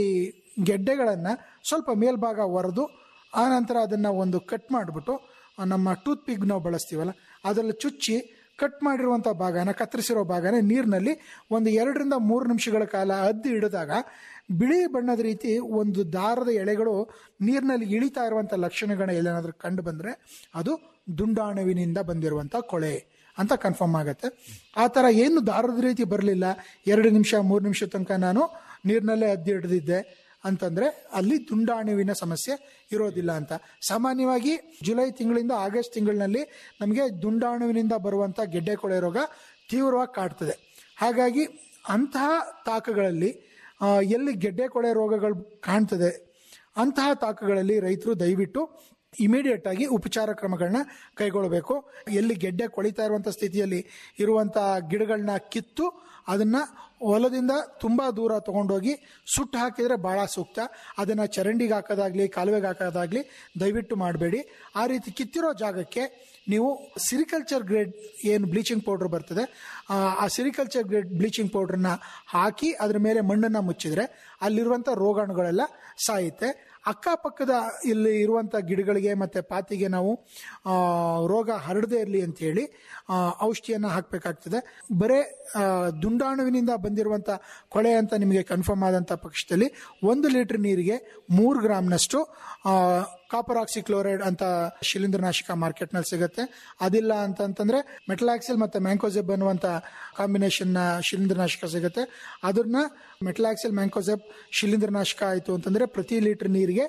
Speaker 16: ಗೆಡ್ಡೆಗಳನ್ನು ಸ್ವಲ್ಪ ಮೇಲ್ಭಾಗ ಒರೆದು ಆನಂತರ ಅದನ್ನು ಒಂದು ಕಟ್ ಮಾಡಿಬಿಟ್ಟು ನಮ್ಮ ಟೂತ್ ಪಿಗ್ ನಾವು ಬಳಸ್ತೀವಲ್ಲ ಅದರಲ್ಲಿ ಚುಚ್ಚಿ ಕಟ್ ಮಾಡಿರುವಂಥ ಭಾಗನ ಕತ್ತರಿಸಿರೋ ಭಾಗನ ನೀರಿನಲ್ಲಿ ಒಂದು ಎರಡರಿಂದ ಮೂರು ನಿಮಿಷಗಳ ಕಾಲ ಅದ್ದಿ ಹಿಡಿದಾಗ ಬಿಳಿ ಬಣ್ಣದ ರೀತಿ ಒಂದು ದಾರದ ಎಳೆಗಳು ನೀರಿನಲ್ಲಿ ಇಳಿತಾ ಇರುವಂಥ ಲಕ್ಷಣಗಳನ್ನ ಎಲ್ಲೇನಾದ್ರೂ ಕಂಡು ಬಂದರೆ ಅದು ದುಂಡಾಣುವಿನಿಂದ ಬಂದಿರುವಂಥ ಕೊಳೆ ಅಂತ ಕನ್ಫರ್ಮ್ ಆಗುತ್ತೆ ಆ ಥರ ಏನು ದಾರದ ರೀತಿ ಬರಲಿಲ್ಲ ಎರಡು ನಿಮಿಷ ಮೂರು ನಿಮಿಷ ತನಕ ನಾನು ನೀರಿನಲ್ಲೇ ಅದ್ದಿ ಹಿಡಿದಿದ್ದೆ ಅಂತಂದ್ರೆ ಅಲ್ಲಿ ದುಂಡಾಣುವಿನ ಸಮಸ್ಯೆ ಇರೋದಿಲ್ಲ ಅಂತ ಸಾಮಾನ್ಯವಾಗಿ ಜುಲೈ ತಿಂಗಳಿಂದ ಆಗಸ್ಟ್ ತಿಂಗಳಿನಲ್ಲಿ ನಮಗೆ ದುಂಡಾಣುವಿನಿಂದ ಬರುವಂಥ ಗೆಡ್ಡೆ ಕೊಳೆ ರೋಗ ತೀವ್ರವಾಗಿ ಕಾಡ್ತದೆ ಹಾಗಾಗಿ ಅಂತಹ ತಾಕಗಳಲ್ಲಿ ಆ, ಎಲ್ಲಿ ಗೆಡ್ಡೆ ಕೊಳೆ ರೋಗಗಳು ಕಾಣ್ತದೆ ಅಂತಹ ತಾಕಗಳಲ್ಲಿ ರೈತರು ದಯವಿಟ್ಟು ಇಮಿಡಿಯೇಟ್ ಆಗಿ ಉಪಚಾರ ಕ್ರಮಗಳನ್ನ ಕೈಗೊಳ್ಳಬೇಕು ಎಲ್ಲಿ ಗೆಡ್ಡೆ ಕೊಳಿತಾ ಇರುವಂಥ ಸ್ಥಿತಿಯಲ್ಲಿ ಇರುವಂಥ ಗಿಡಗಳನ್ನ ಕಿತ್ತು ಅದನ್ನ ಹೊಲದಿಂದ ತುಂಬಾ ದೂರ ತಗೊಂಡೋಗಿ ಸುಟ್ಟು ಹಾಕಿದ್ರೆ ಬಹಳ ಸೂಕ್ತ ಅದನ್ನ ಚರಂಡಿಗೆ ಹಾಕೋದಾಗ್ಲಿ ಕಾಲುವೆಗೆ ಹಾಕೋದಾಗ್ಲಿ ದಯವಿಟ್ಟು ಮಾಡಬೇಡಿ ಆ ರೀತಿ ಕಿತ್ತಿರೋ ಜಾಗಕ್ಕೆ ನೀವು ಸಿರಿಕಲ್ಚರ್ ಗ್ರೇಡ್ ಏನು ಬ್ಲೀಚಿಂಗ್ ಪೌಡರ್ ಬರ್ತದೆ ಆ, ಆ ಸಿರಿಕಲ್ಚರ್ ಗ್ರೇಡ್ ಬ್ಲೀಚಿಂಗ್ ಪೌಡ್ರನ್ನ ಹಾಕಿ ಅದ್ರ ಮೇಲೆ ಮಣ್ಣನ್ನು ಮುಚ್ಚಿದ್ರೆ ಅಲ್ಲಿರುವಂಥ ರೋಗಾಣುಗಳೆಲ್ಲ ಸಾಯುತ್ತೆ ಅಕ್ಕಪಕ್ಕದ ಇಲ್ಲಿ ಇರುವಂಥ ಗಿಡಗಳಿಗೆ ಮತ್ತು ಪಾತಿಗೆ ನಾವು ಆ, ರೋಗ ಹರಡದೇ ಇರಲಿ ಅಂತೇಳಿ ಆ, ಔಷಧಿಯನ್ನು ಹಾಕಬೇಕಾಗ್ತದೆ ಬರೇ ಆ, ದುಂಡಾಣುವಿನಿಂದ ಬಂದಿರುವಂಥ ಕೊಳೆ ಅಂತ ನಿಮಗೆ ಕನ್ಫರ್ಮ್ ಆದಂಥ ಪಕ್ಷದಲ್ಲಿ ಒಂದು ಲೀಟರ್ ನೀರಿಗೆ ಮೂರು ಗ್ರಾಮ್ನಷ್ಟು ಕಾಪರ್ ಆಕ್ಸಿಕ್ಲೋರೈಡ್ ಅಂತ ಶಿಲೀಂಧ್ರನಾಶಕ ಮಾರ್ಕೆಟ್ನಲ್ಲಿ ಸಿಗುತ್ತೆ ಅದಿಲ್ಲ ಅಂತಂತಂದ್ರೆ ಮೆಟಲಾಕ್ಸಿಲ್ ಮತ್ತು ಮ್ಯಾಂಕೋಸೆಬ್ ಅನ್ನುವಂಥ ಕಾಂಬಿನೇಷನ್ನ ಶಿಲೀಂಧ್ರನಾಶಕ ಸಿಗುತ್ತೆ ಅದನ್ನ ಮೆಟಲಾಕ್ಸಿಲ್ ಮ್ಯಾಂಕೋಸೆಬ್ ಶಿಲೀಂಧ್ರನಾಶಕ ಆಯಿತು ಅಂತಂದ್ರೆ ಪ್ರತಿ ಲೀಟರ್ ನೀರಿಗೆ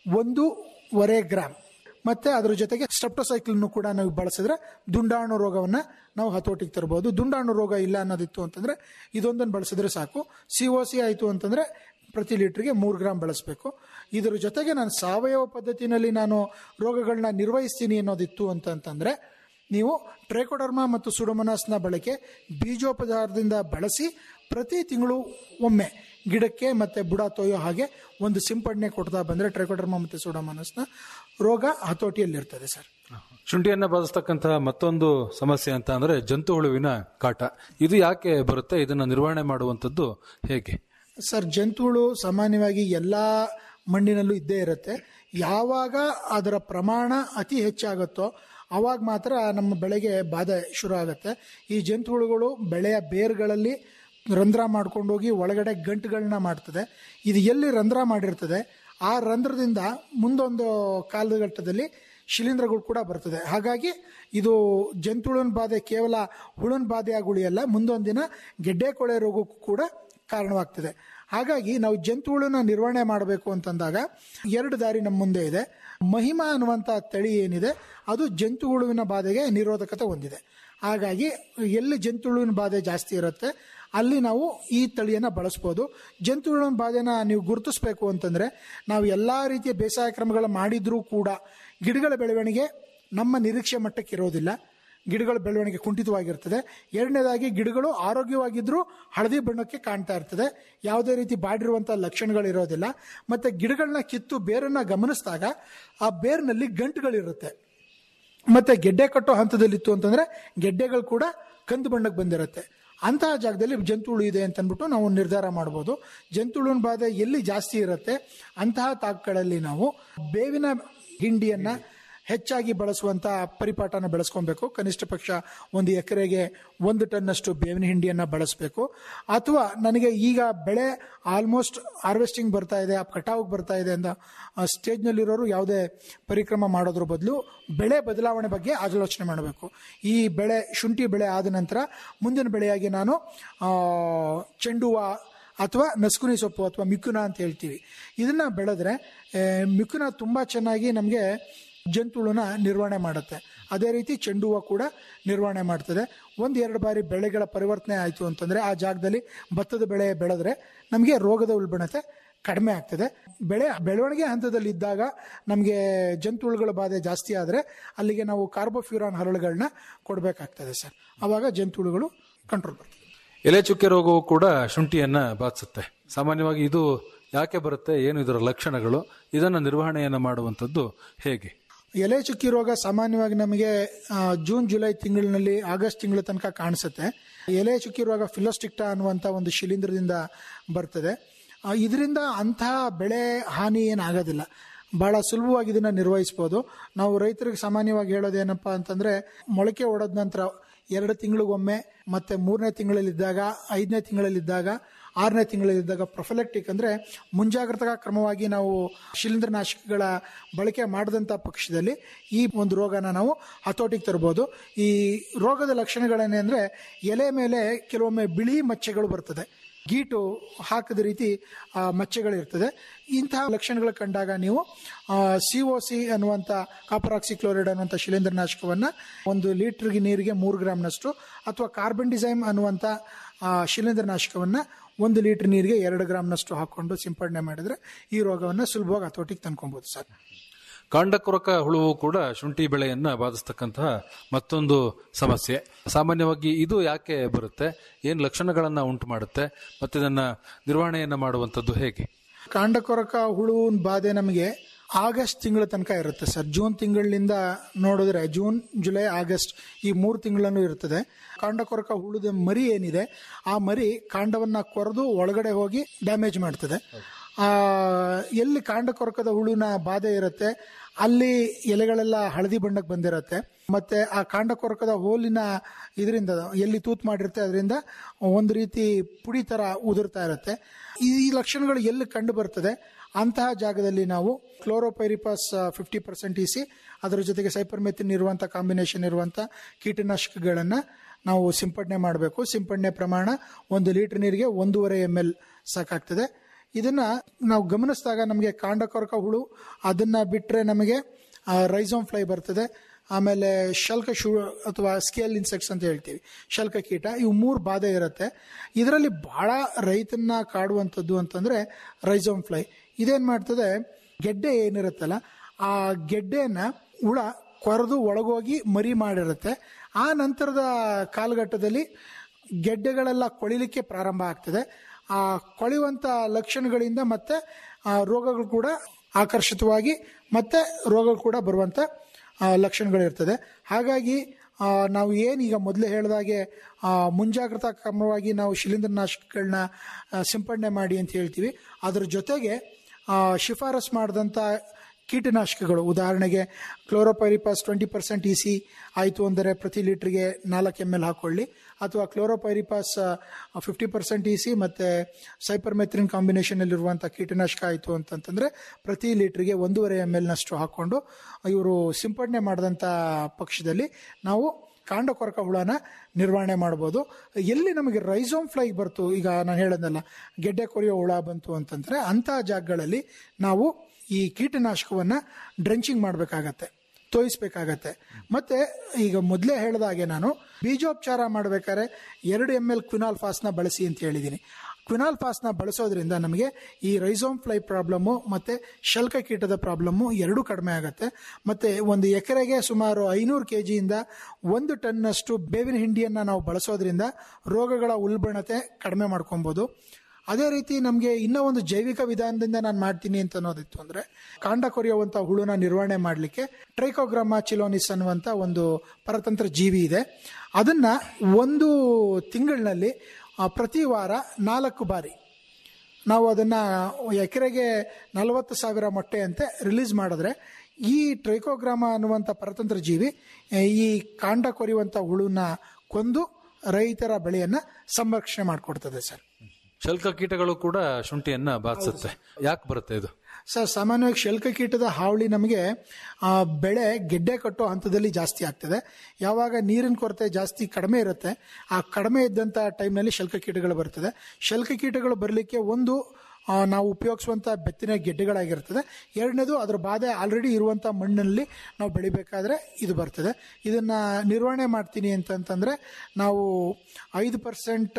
Speaker 16: ಒಂದೂವರೆ ಗ್ರಾಮ್ ಮತ್ತೆ ಅದ್ರ ಜೊತೆಗೆ ಸ್ಟೆಪ್ಟೋಸೈಕ್ಲಿನ್ ಕೂಡ ನಾವು ಬಳಸಿದ್ರೆ ದುಂಡಾಣು ರೋಗವನ್ನ ನಾವು ಹತೋಟಿಗೆ ತರಬಹುದು ದುಂಡಾಣು ರೋಗ ಇಲ್ಲ ಅನ್ನೋದಿತ್ತು ಅಂತಂದ್ರೆ ಇದೊಂದನ್ನು ಬಳಸಿದ್ರೆ ಸಾಕು ಸಿ ಒ ಸಿ ಆಯಿತು ಅಂತಂದ್ರೆ ಪ್ರತಿ ಲೀಟರ್ಗೆ ಮೂರು ಗ್ರಾಮ್ ಬಳಸಬೇಕು ಇದರ ಜೊತೆಗೆ ನಾನು ಸಾವಯವ ಪದ್ಧತಿನಲ್ಲಿ ನಾನು ರೋಗಗಳನ್ನ ನಿರ್ವಹಿಸ್ತೀನಿ ಅನ್ನೋದಿತ್ತು ಅಂತಂತಂದ್ರೆ ನೀವು ಟ್ರೇಕೋಡರ್ಮಾ ಮತ್ತು ಸುಡಮನಾಸ್ನ ಬಳಕೆ ಬೀಜೋಪಚಾರದಿಂದ ಬಳಸಿ ಪ್ರತಿ ತಿಂಗಳು ಒಮ್ಮೆ ಗಿಡಕ್ಕೆ ಮತ್ತೆ ಬುಡ ತೊಯ್ಯೋ ಹಾಗೆ ಒಂದು ಸಿಂಪಡಣೆ ಕೊಡ್ತಾ ಬಂದ್ರೆ ಟ್ರೇಕೋಡರ್ಮಾ ಮತ್ತು ಸುಡಮನಸ್ನ ರೋಗ ಹತೋಟಿಯಲ್ಲಿರ್ತದೆ ಸರ್
Speaker 15: ಶುಂಠಿಯನ್ನ ಬಾಧಿಸ್ತಕ್ಕಂತಹ ಮತ್ತೊಂದು ಸಮಸ್ಯೆ ಅಂತ ಅಂದ್ರೆ ಜಂತು ಹುಳುವಿನ ಕಾಟ ಇದು ಯಾಕೆ ಬರುತ್ತೆ ಇದನ್ನ ನಿರ್ವಹಣೆ ಮಾಡುವಂಥದ್ದು ಹೇಗೆ
Speaker 16: ಸರ್ ಜಂತುಗಳು ಸಾಮಾನ್ಯವಾಗಿ ಎಲ್ಲ ಮಣ್ಣಿನಲ್ಲೂ ಇದ್ದೇ ಇರುತ್ತೆ ಯಾವಾಗ ಅದರ ಪ್ರಮಾಣ ಅತಿ ಹೆಚ್ಚಾಗುತ್ತೋ ಅವಾಗ ಮಾತ್ರ ನಮ್ಮ ಬೆಳೆಗೆ ಬಾಧೆ ಶುರು ಆಗುತ್ತೆ ಈ ಜಂತುಹುಳುಗಳು ಬೆಳೆಯ ಬೇರುಗಳಲ್ಲಿ ರಂಧ್ರ ಮಾಡ್ಕೊಂಡೋಗಿ ಒಳಗಡೆ ಗಂಟುಗಳನ್ನ ಮಾಡ್ತದೆ ಇದು ಎಲ್ಲಿ ರಂಧ್ರ ಮಾಡಿರ್ತದೆ ಆ ರಂಧ್ರದಿಂದ ಮುಂದೊಂದು ಕಾಲಘಟ್ಟದಲ್ಲಿ ಶಿಲೀಂಧ್ರಗಳು ಕೂಡ ಬರ್ತದೆ ಹಾಗಾಗಿ ಇದು ಜಂತುಹುಳುವಿನ ಬಾಧೆ ಕೇವಲ ಹುಳುವಿನ ಬಾಧೆ ಆಗಿ ಉಳಿಯಲ್ಲ ಮುಂದೊಂದು ದಿನ ಗೆಡ್ಡೆ ಕೊಳೆ ರೋಗಕ್ಕೂ ಕೂಡ ಕಾರಣವಾಗ್ತದೆ ಹಾಗಾಗಿ ನಾವು ಜಂತುಹುಳುನ ನಿರ್ವಹಣೆ ಮಾಡಬೇಕು ಅಂತಂದಾಗ ಎರಡು ದಾರಿ ನಮ್ಮ ಮುಂದೆ ಇದೆ ಮಹಿಮಾ ಅನ್ನುವಂಥ ತಳಿ ಏನಿದೆ ಅದು ಜಂತುಹುಳುವಿನ ಬಾಧೆಗೆ ನಿರೋಧಕತೆ ಹೊಂದಿದೆ ಹಾಗಾಗಿ ಎಲ್ಲಿ ಜಂತುಹುಳುವಿನ ಬಾಧೆ ಜಾಸ್ತಿ ಇರುತ್ತೆ ಅಲ್ಲಿ ನಾವು ಈ ತಳಿಯನ್ನು ಬಳಸ್ಬೋದು ಜಂತುಹುಳುವಿನ ಬಾಧೆನ ನೀವು ಗುರುತಿಸ್ಬೇಕು ಅಂತಂದ್ರೆ ನಾವು ಎಲ್ಲಾ ರೀತಿಯ ಬೇಸಾಯ ಕ್ರಮಗಳ ಮಾಡಿದ್ರೂ ಕೂಡ ಗಿಡಗಳ ಬೆಳವಣಿಗೆ ನಮ್ಮ ನಿರೀಕ್ಷೆ ಮಟ್ಟಕ್ಕೆ ಇರೋದಿಲ್ಲ ಗಿಡಗಳ ಬೆಳವಣಿಗೆ ಕುಂಠಿತವಾಗಿರ್ತದೆ ಎರಡನೇದಾಗಿ ಗಿಡಗಳು ಆರೋಗ್ಯವಾಗಿದ್ರೂ ಹಳದಿ ಬಣ್ಣಕ್ಕೆ ಕಾಣ್ತಾ ಇರ್ತದೆ ಯಾವುದೇ ರೀತಿ ಬಾಡಿರುವಂಥ ಲಕ್ಷಣಗಳಿರೋದಿಲ್ಲ ಮತ್ತೆ ಗಿಡಗಳನ್ನ ಕಿತ್ತು ಬೇರನ್ನ ಗಮನಿಸಿದಾಗ ಆ ಬೇರಿನಲ್ಲಿ ಗಂಟುಗಳಿರುತ್ತೆ ಮತ್ತೆ ಗೆಡ್ಡೆ ಕಟ್ಟೋ ಹಂತದಲ್ಲಿತ್ತು ಅಂತಂದ್ರೆ ಗೆಡ್ಡೆಗಳು ಕೂಡ ಕಂದು ಬಣ್ಣಕ್ಕೆ ಬಂದಿರುತ್ತೆ ಅಂತಹ ಜಾಗದಲ್ಲಿ ಜಂತುಹುಳು ಇದೆ ಅಂತ ಅಂದ್ಬಿಟ್ಟು ನಾವು ನಿರ್ಧಾರ ಮಾಡ್ಬೋದು ಜಂತುಹುಳುವಿನ ಬಾಧೆ ಎಲ್ಲಿ ಜಾಸ್ತಿ ಇರುತ್ತೆ ಅಂತಹ ತಾಕಗಳಲ್ಲಿ ನಾವು ಬೇವಿನ ಹಿಂಡಿಯನ್ನ ಹೆಚ್ಚಾಗಿ ಬಳಸುವಂತ ಪರಿಪಾಠನ ಬೆಳೆಸ್ಕೊಬೇಕು ಕನಿಷ್ಠ ಪಕ್ಷ ಒಂದು ಎಕರೆಗೆ ಒಂದು ಟನ್ನಷ್ಟು ಬೇವಿನ ಹಿಂಡಿಯನ್ನ ಬಳಸಬೇಕು ಅಥವಾ ನನಗೆ ಈಗ ಬೆಳೆ ಆಲ್ಮೋಸ್ಟ್ ಹಾರ್ವೆಸ್ಟಿಂಗ್ ಬರ್ತಾ ಇದೆ ಕಟಾವಿಗೆ ಬರ್ತಾ ಇದೆ ಅಂತ ಸ್ಟೇಜ್ನಲ್ಲಿರೋರು ಯಾವುದೇ ಪರಿಕ್ರಮ ಮಾಡೋದ್ರ ಬದಲು ಬೆಳೆ ಬದಲಾವಣೆ ಬಗ್ಗೆ ಆಲೋಚನೆ ಮಾಡಬೇಕು ಈ ಬೆಳೆ ಶುಂಠಿ ಬೆಳೆ ಆದ ನಂತರ ಮುಂದಿನ ಬೆಳೆಯಾಗಿ ನಾನು ಆ, ಚೆಂಡು ಹೂವ ಅಥವಾ ನಸ್ಕುನಿ ಸೊಪ್ಪು ಅಥವಾ ಮಿಕ್ಕುನ ಅಂತ ಹೇಳ್ತೀವಿ ಇದನ್ನ ಬೆಳೆದ್ರೆ ಆ, ಮಿಕ್ಕುನ ತುಂಬಾ ಚೆನ್ನಾಗಿ ನಮಗೆ ಜಂತುಹುಳುನ ನಿರ್ವಹಣೆ ಮಾಡುತ್ತೆ ಅದೇ ರೀತಿ ಚೆಂಡು ಹೂವು ಕೂಡ ನಿರ್ವಹಣೆ ಮಾಡ್ತದೆ ಒಂದು ಎರಡು ಬಾರಿ ಬೆಳೆಗಳ ಪರಿವರ್ತನೆ ಆಯಿತು ಅಂತಂದ್ರೆ ಆ ಜಾಗದಲ್ಲಿ ಭತ್ತದ ಬೆಳೆ ಬೆಳೆದ್ರೆ ನಮಗೆ ರೋಗದ ಉಲ್ಬಣತೆ ಕಡಿಮೆ ಆಗ್ತದೆ ಬೆಳೆ ಬೆಳವಣಿಗೆ ಹಂತದಲ್ಲಿ ಇದ್ದಾಗ ನಮಗೆ ಜಂತುಹುಳುಗಳ ಬಾಧೆ ಜಾಸ್ತಿ ಆದರೆ ಅಲ್ಲಿಗೆ ನಾವು ಕಾರ್ಬೋಫ್ಯೂರಾನ್ ಹರಳುಗಳನ್ನ ಕೊಡಬೇಕಾಗ್ತದೆ ಸರ್ ಆವಾಗ ಜಂತುಹುಳುಗಳು ಕಂಟ್ರೋಲ್ ಬರ್ತದೆ
Speaker 15: ಎಲೆ ಚುಕ್ಕೆ ರೋಗವು ಕೂಡ ಶುಂಠಿಯನ್ನ ಬಾಧಿಸುತ್ತೆ ಸಾಮಾನ್ಯವಾಗಿ ಇದು ಯಾಕೆ ಬರುತ್ತೆ ಏನು ಇದರ ಲಕ್ಷಣಗಳು ಇದನ್ನ ನಿರ್ವಹಣೆಯನ್ನ ಮಾಡುವಂಥದ್ದು ಹೇಗೆ
Speaker 16: ಎಲೆ ಚುಕ್ಕಿ ರೋಗ ಸಾಮಾನ್ಯವಾಗಿ ನಮಗೆ ಆ, ಜೂನ್ ಜುಲೈ ತಿಂಗಳಿನಲ್ಲಿ ಆಗಸ್ಟ್ ತಿಂಗಳ ತನಕ ಕಾಣಿಸುತ್ತೆ ಎಲೆ ಚುಕ್ಕಿ ರೋಗ ಫಿಲೋಸ್ಟಿಕ್ಟಾ ಅನ್ನುವಂಥ ಒಂದು ಶಿಲೀಂಧ್ರದಿಂದ ಬರ್ತದೆ ಇದರಿಂದ ಅಂತಹ ಬೆಳೆ ಹಾನಿ ಏನಾಗೋದಿಲ್ಲ ಬಹಳ ಸುಲಭವಾಗಿ ಇದನ್ನ ನಿರ್ವಹಿಸ್ಬೋದು ನಾವು ರೈತರಿಗೆ ಸಾಮಾನ್ಯವಾಗಿ ಹೇಳೋದೇನಪ್ಪ ಅಂತಂದ್ರೆ ಮೊಳಕೆ ಹೊಡೆದ ನಂತರ ಎರಡು ತಿಂಗಳಿಗೊಮ್ಮೆ ಮತ್ತೆ ಮೂರನೇ ತಿಂಗಳಲ್ಲಿದ್ದಾಗ ಐದನೇ ತಿಂಗಳಲ್ಲಿದ್ದಾಗ ಆರನೇ ತಿಂಗಳಲ್ಲಿದ್ದಾಗ ಪ್ರೊಫೆಲೆಕ್ಟಿಕ್ ಅಂದ್ರೆ ಮುಂಜಾಗ್ರತಾ ಕ್ರಮವಾಗಿ ನಾವು ಶಿಲೀಂಧ್ರನಾಶಕಗಳ ಬಳಕೆ ಮಾಡಿದಂಥ ಪಕ್ಷದಲ್ಲಿ ಈ ಒಂದು ರೋಗನ ನಾವು ಹತೋಟಿಗೆ ತರ್ಬೋದು ಈ ರೋಗದ ಲಕ್ಷಣಗಳೇನೆ ಅಂದ್ರೆ ಎಲೆ ಮೇಲೆ ಕೆಲವೊಮ್ಮೆ ಬಿಳಿ ಮಚ್ಚೆಗಳು ಬರ್ತದೆ ಗೀಟು ಹಾಕದ ರೀತಿ ಆ, ಮಚ್ಚೆಗಳಿರ್ತದೆ ಇಂತಹ ಲಕ್ಷಣಗಳು ಕಂಡಾಗ ನೀವು ಸಿ ಒ ಸಿ ಅನ್ನುವಂಥ ಕಾಪರಾಕ್ಸಿಕ್ಲೋರೈಡ್ ಅನ್ನುವಂಥ ಶಿಲೀಂಧ್ರನಾಶಕವನ್ನು ಒಂದು ಲೀಟರ್ಗೆ ನೀರಿಗೆ ಮೂರು ಗ್ರಾಮ್ನಷ್ಟು ಅಥವಾ ಕಾರ್ಬನ್ ಡಿಸೈಮ್ ಅನ್ನುವಂಥ ಆ, ಶಿಲೀಂಧ್ರನಾಶಕವನ್ನು ಒಂದು ಲೀಟರ್ ನೀರಿಗೆ ಎರಡು ಗ್ರಾಮ್ನಷ್ಟು ಹಾಕೊಂಡು ಸಿಂಪಡಣೆ ಮಾಡಿದ್ರೆ ಈ ರೋಗವನ್ನು ಸುಲಭವಾಗಿ ಹತೋಟಿಗೆ ತಂದ್ಕೊಬೋದು ಸರ್
Speaker 15: ಕಾಂಡಕೊರಕ ಹುಳುವು ಕೂಡ ಶುಂಠಿ ಬೆಳೆಯನ್ನ ಬಾಧಿಸ್ತಕ್ಕಂತಹ ಮತ್ತೊಂದು ಸಮಸ್ಯೆ ಸಾಮಾನ್ಯವಾಗಿ ಇದು ಯಾಕೆ ಬರುತ್ತೆ ಏನ್ ಲಕ್ಷಣಗಳನ್ನ ಉಂಟು ಮಾಡುತ್ತೆ ಮತ್ತೆ ಇದನ್ನ ನಿರ್ವಹಣೆಯನ್ನ ಮಾಡುವಂತದ್ದು ಹೇಗೆ
Speaker 16: ಕಾಂಡಕೊರಕ ಹುಳುವಿನ ಬಾಧೆ ನಮಗೆ ಆಗಸ್ಟ್ ತಿಂಗಳ ತನಕ ಇರುತ್ತೆ ಸರ್ ಜೂನ್ ತಿಂಗಳಿಂದ ನೋಡಿದ್ರೆ ಜೂನ್ ಜುಲೈ ಆಗಸ್ಟ್ ಈ ಮೂರು ತಿಂಗಳನ್ನು ಇರ್ತದೆ ಕಾಂಡಕೊರಕ ಹುಳುದ ಮರಿ ಏನಿದೆ ಆ ಮರಿ ಕಾಂಡವನ್ನ ಕೊರೆದು ಒಳಗಡೆ ಹೋಗಿ ಡ್ಯಾಮೇಜ್ ಮಾಡ್ತದೆ ಆ ಎಲ್ಲಿ ಕಾಂಡಕೊರಕದ ಹುಳುನ ಬಾಧೆ ಇರುತ್ತೆ ಅಲ್ಲಿ ಎಲೆಗಳೆಲ್ಲ ಹಳದಿ ಬಣ್ಣಕ್ಕೆ ಬಂದಿರುತ್ತೆ ಮತ್ತೆ ಆ ಕಾಂಡಕೊರಕದ ಹೋಲಿನ ಇದರಿಂದ ಎಲ್ಲಿ ತೂತ್ ಮಾಡಿರುತ್ತೆ ಅದರಿಂದ ಒಂದು ರೀತಿ ಪುಡಿ ತರ ಉದುರ್ತಾ ಇರುತ್ತೆ ಈ ಲಕ್ಷಣಗಳು ಎಲ್ಲಿ ಕಂಡು ಬರ್ತದೆ ಅಂತಹ ಜಾಗದಲ್ಲಿ ನಾವು ಕ್ಲೋರೋಪೈರಿಪಾಸ್ ಫಿಫ್ಟಿ ಪರ್ಸೆಂಟ್ ಇಸಿ ಅದರ ಜೊತೆಗೆ ಸೈಪರ್ಮೆಥಿನ್ ಇರುವಂಥ ಕಾಂಬಿನೇಷನ್ ಇರುವಂಥ ಕೀಟನಾಶಕಗಳನ್ನು ನಾವು ಸಿಂಪಡಣೆ ಮಾಡಬೇಕು ಸಿಂಪಡಣೆ ಪ್ರಮಾಣ ಒಂದು ಲೀಟರ್ ನೀರಿಗೆ ಒಂದೂವರೆ ಎಮ್ ಎಲ್ ಸಾಕಾಗ್ತದೆ ಇದನ್ನ ನಾವು ಗಮನಿಸಿದಾಗ ನಮಗೆ ಕಾಂಡಕೊರಕ ಹುಳು ಅದನ್ನ ಬಿಟ್ಟರೆ ನಮಗೆ ರೈಸೋಮ್ ಫ್ಲೈ ಬರ್ತದೆ ಆಮೇಲೆ ಶಲ್ಕ ಶು ಅಥವಾ ಸ್ಕೇಲ್ ಇನ್ಸೆಕ್ಟ್ಸ್ ಅಂತ ಹೇಳ್ತೀವಿ ಶಲ್ಕ ಕೀಟ ಇವು ಮೂರು ಬಾಧೆ ಇರುತ್ತೆ ಇದರಲ್ಲಿ ಬಹಳ ರೈತನ್ನ ಕಾಡುವಂಥದ್ದು ಅಂತಂದ್ರೆ ರೈಸೋಮ್ ಫ್ಲೈ ಇದೇನ್ ಮಾಡ್ತದೆ ಗೆಡ್ಡೆ ಏನಿರುತ್ತಲ್ಲ ಆ ಗೆಡ್ಡೆಯನ್ನ ಹುಳ ಕೊರೆದು ಒಳಗೋಗಿ ಮರಿ ಮಾಡಿರುತ್ತೆ ಆ ನಂತರದ ಕಾಲಘಟ್ಟದಲ್ಲಿ ಗೆಡ್ಡೆಗಳೆಲ್ಲ ಕೊಳಿಲಿಕ್ಕೆ ಪ್ರಾರಂಭ ಆಗ್ತದೆ ಆ ಕೊಳೆಯುವಂತ ಲಕ್ಷಣಗಳಿಂದ ಮತ್ತೆ ಆ ರೋಗಗಳು ಕೂಡ ಆಕರ್ಷಿತವಾಗಿ ಮತ್ತೆ ರೋಗಗಳು ಕೂಡ ಬರುವಂತ ಆ, ಲಕ್ಷಣಗಳಿರ್ತದೆ ಹಾಗಾಗಿ ಆ, ನಾವು ಏನು ಈಗ ಮೊದಲೇ ಹೇಳಿದಾಗೆ ಆ, ಮುಂಜಾಗ್ರತಾ ಕ್ರಮವಾಗಿ ನಾವು ಶಿಲೀಂಧ್ರನಾಶಕಗಳನ್ನ ಆ, ಸಿಂಪಡಣೆ ಮಾಡಿ ಅಂತ ಹೇಳ್ತೀವಿ ಅದ್ರ ಜೊತೆಗೆ ಆ, ಶಿಫಾರಸ್ ಮಾಡಿದಂಥ ಕೀಟನಾಶಕಗಳು ಉದಾಹರಣೆಗೆ chlorpyrifos twenty percent E C ಆಯಿತು ಅಂದರೆ ಪ್ರತಿ ಲೀಟ್ರಿಗೆ ನಾಲ್ಕು ಎಮ್ ಎಲ್ ಹಾಕೊಳ್ಳಿ ಅಥವಾ chlorpyrifos fifty percent E C ಮತ್ತು ಸೈಪರ್ಮೆಥ್ರಿನ್ ಕಾಂಬಿನೇಷನಲ್ಲಿರುವಂಥ ಕೀಟನಾಶಕ ಆಯಿತು ಅಂತಂತಂದರೆ ಪ್ರತಿ ಲೀಟ್ರಿಗೆ ಒಂದೂವರೆ ಎಮ್ ಎಲ್ನಷ್ಟು ಹಾಕ್ಕೊಂಡು ಇವರು ಸಿಂಪಡಣೆ ಮಾಡಿದಂಥ ಪಕ್ಷದಲ್ಲಿ ನಾವು ಕಾಂಡಕೊರಕ ಹುಳನ ನಿರ್ವಹಣೆ ಮಾಡ್ಬೋದು ಎಲ್ಲಿ ನಮಗೆ ರೈಸೋಮ್ ಫ್ಲೈ ಬರ್ತು ಈಗ ನಾನು ಹೇಳೋದಲ್ಲ ಗೆಡ್ಡೆ ಕೊರೆಯೋ ಹುಳ ಬಂತು ಅಂತಂದ್ರೆ ಅಂತಹ ಜಾಗಗಳಲ್ಲಿ ನಾವು ಈ ಕೀಟನಾಶಕವನ್ನ ಡ್ರೆಂಚಿಂಗ್ ಮಾಡಬೇಕಾಗತ್ತೆ ತೋಯಿಸ್ಬೇಕಾಗತ್ತೆ ಮತ್ತೆ ಈಗ ಮೊದಲೇ ಹೇಳಿದಾಗೆ ನಾನು ಬೀಜೋಪಚಾರ ಮಾಡ್ಬೇಕಾದ್ರೆ ಎರಡು ಎಮ್ ಎಲ್ ಕ್ವಿನಾಲ್ ಫಾಸ್ನ ಬಳಸಿ ಅಂತ ಹೇಳಿದ್ದೀನಿ ಕ್ವಿನಾಲ್ ಫಾಸ್ನ ಬಳಸೋದ್ರಿಂದ ನಮಗೆ ಈ ರೈಸೋಮ್ ಫ್ಲೈ ಪ್ರಾಬ್ಲಮ್ಮು ಮತ್ತೆ ಶಲ್ಕ ಕೀಟದ ಪ್ರಾಬ್ಲಮ್ಮು ಎರಡೂ ಕಡಿಮೆ ಆಗುತ್ತೆ ಮತ್ತೆ ಒಂದು ಎಕರೆಗೆ ಸುಮಾರು ಐನೂರು ಕೆ ಜಿಯಿಂದ ಒಂದು ಟನ್ನಷ್ಟು ಬೇವಿನ ಹಿಂಡಿಯನ್ನ ನಾವು ಬಳಸೋದ್ರಿಂದ ರೋಗಗಳ ಉಲ್ಬಣತೆ ಕಡಿಮೆ ಮಾಡ್ಕೊಬೋದು ಅದೇ ರೀತಿ ನಮಗೆ ಇನ್ನೂ ಒಂದು ಜೈವಿಕ ವಿಧಾನದಿಂದ ನಾನು ಮಾಡ್ತೀನಿ ಅಂತ ಅನ್ನೋದಿತ್ತು ಅಂದ್ರೆ ಕಾಂಡ ಕೊರೆಯುವಂತ ಹುಳುನ ನಿರ್ವಹಣೆ ಮಾಡಲಿಕ್ಕೆ ಟ್ರೈಕೋಗ್ರಾಮ ಚಿಲೋನಿಸ್ ಅನ್ನುವಂತ ಒಂದು ಪರತಂತ್ರ ಜೀವಿ ಇದೆ ಅದನ್ನ ಒಂದು ತಿಂಗಳಿನಲ್ಲಿ ಆ, ಪ್ರತಿ ವಾರ ನಾಲ್ಕು ಬಾರಿ ನಾವು ಅದನ್ನ ಎಕರೆಗೆ ನಲವತ್ತು ಸಾವಿರ ಮೊಟ್ಟೆ ಅಂತೆ ರಿಲೀಸ್ ಮಾಡಿದ್ರೆ ಈ ಟ್ರೈಕೋಗ್ರಾಮ ಅನ್ನುವಂಥ ಪರತಂತ್ರ ಜೀವಿ ಆ, ಈ ಕಾಂಡ ಕೊರೆಯುವಂಥ ಹುಳುನ ಕೊಂದು ರೈತರ ಬೆಳೆಯನ್ನ ಸಂರಕ್ಷಣೆ ಮಾಡಿಕೊಡ್ತದೆ ಸರ್
Speaker 15: ಶಲ್ಕ ಕೀಟಗಳು ಕೂಡ ಶುಂಠಿಯನ್ನ ಬಾಧಿಸುತ್ತೆ ಯಾಕೆ ಬರುತ್ತೆ ಇದು
Speaker 16: ಸರ್ ಸಾಮಾನ್ಯವಾಗಿ ಶಲ್ಕ ಕೀಟದ ಹಾವಳಿ ನಮಗೆ ಆ, ಬೆಳೆ ಗೆಡ್ಡೆ ಕಟ್ಟೋ ಹಂತದಲ್ಲಿ ಜಾಸ್ತಿ ಆಗ್ತದೆ ಯಾವಾಗ ನೀರಿನ ಕೊರತೆ ಜಾಸ್ತಿ ಕಡಿಮೆ ಇರುತ್ತೆ ಆ ಕಡಿಮೆ ಇದ್ದಂಥ ಟೈಮ್ನಲ್ಲಿ ಶಲ್ಕ ಕೀಟಗಳು ಬರ್ತದೆ ಶಲ್ಕ ಕೀಟಗಳು ಬರಲಿಕ್ಕೆ ಒಂದು ಆ, ನಾವು ಉಪಯೋಗಿಸುವಂಥ ಬೆತ್ತಿನ ಗೆಡ್ಡೆಗಳಾಗಿರ್ತದೆ ಎರಡನೇದು ಅದರ ಬಾಧೆ ಆಲ್ರೆಡಿ ಇರುವಂಥ ಮಣ್ಣಲ್ಲಿ ನಾವು ಬೆಳಿಬೇಕಾದ್ರೆ ಇದು ಬರ್ತದೆ ಇದನ್ನ ನಿರ್ವಹಣೆ ಮಾಡ್ತೀನಿ ಅಂತಂತಂದ್ರೆ ನಾವು ಐದು ಪರ್ಸೆಂಟ್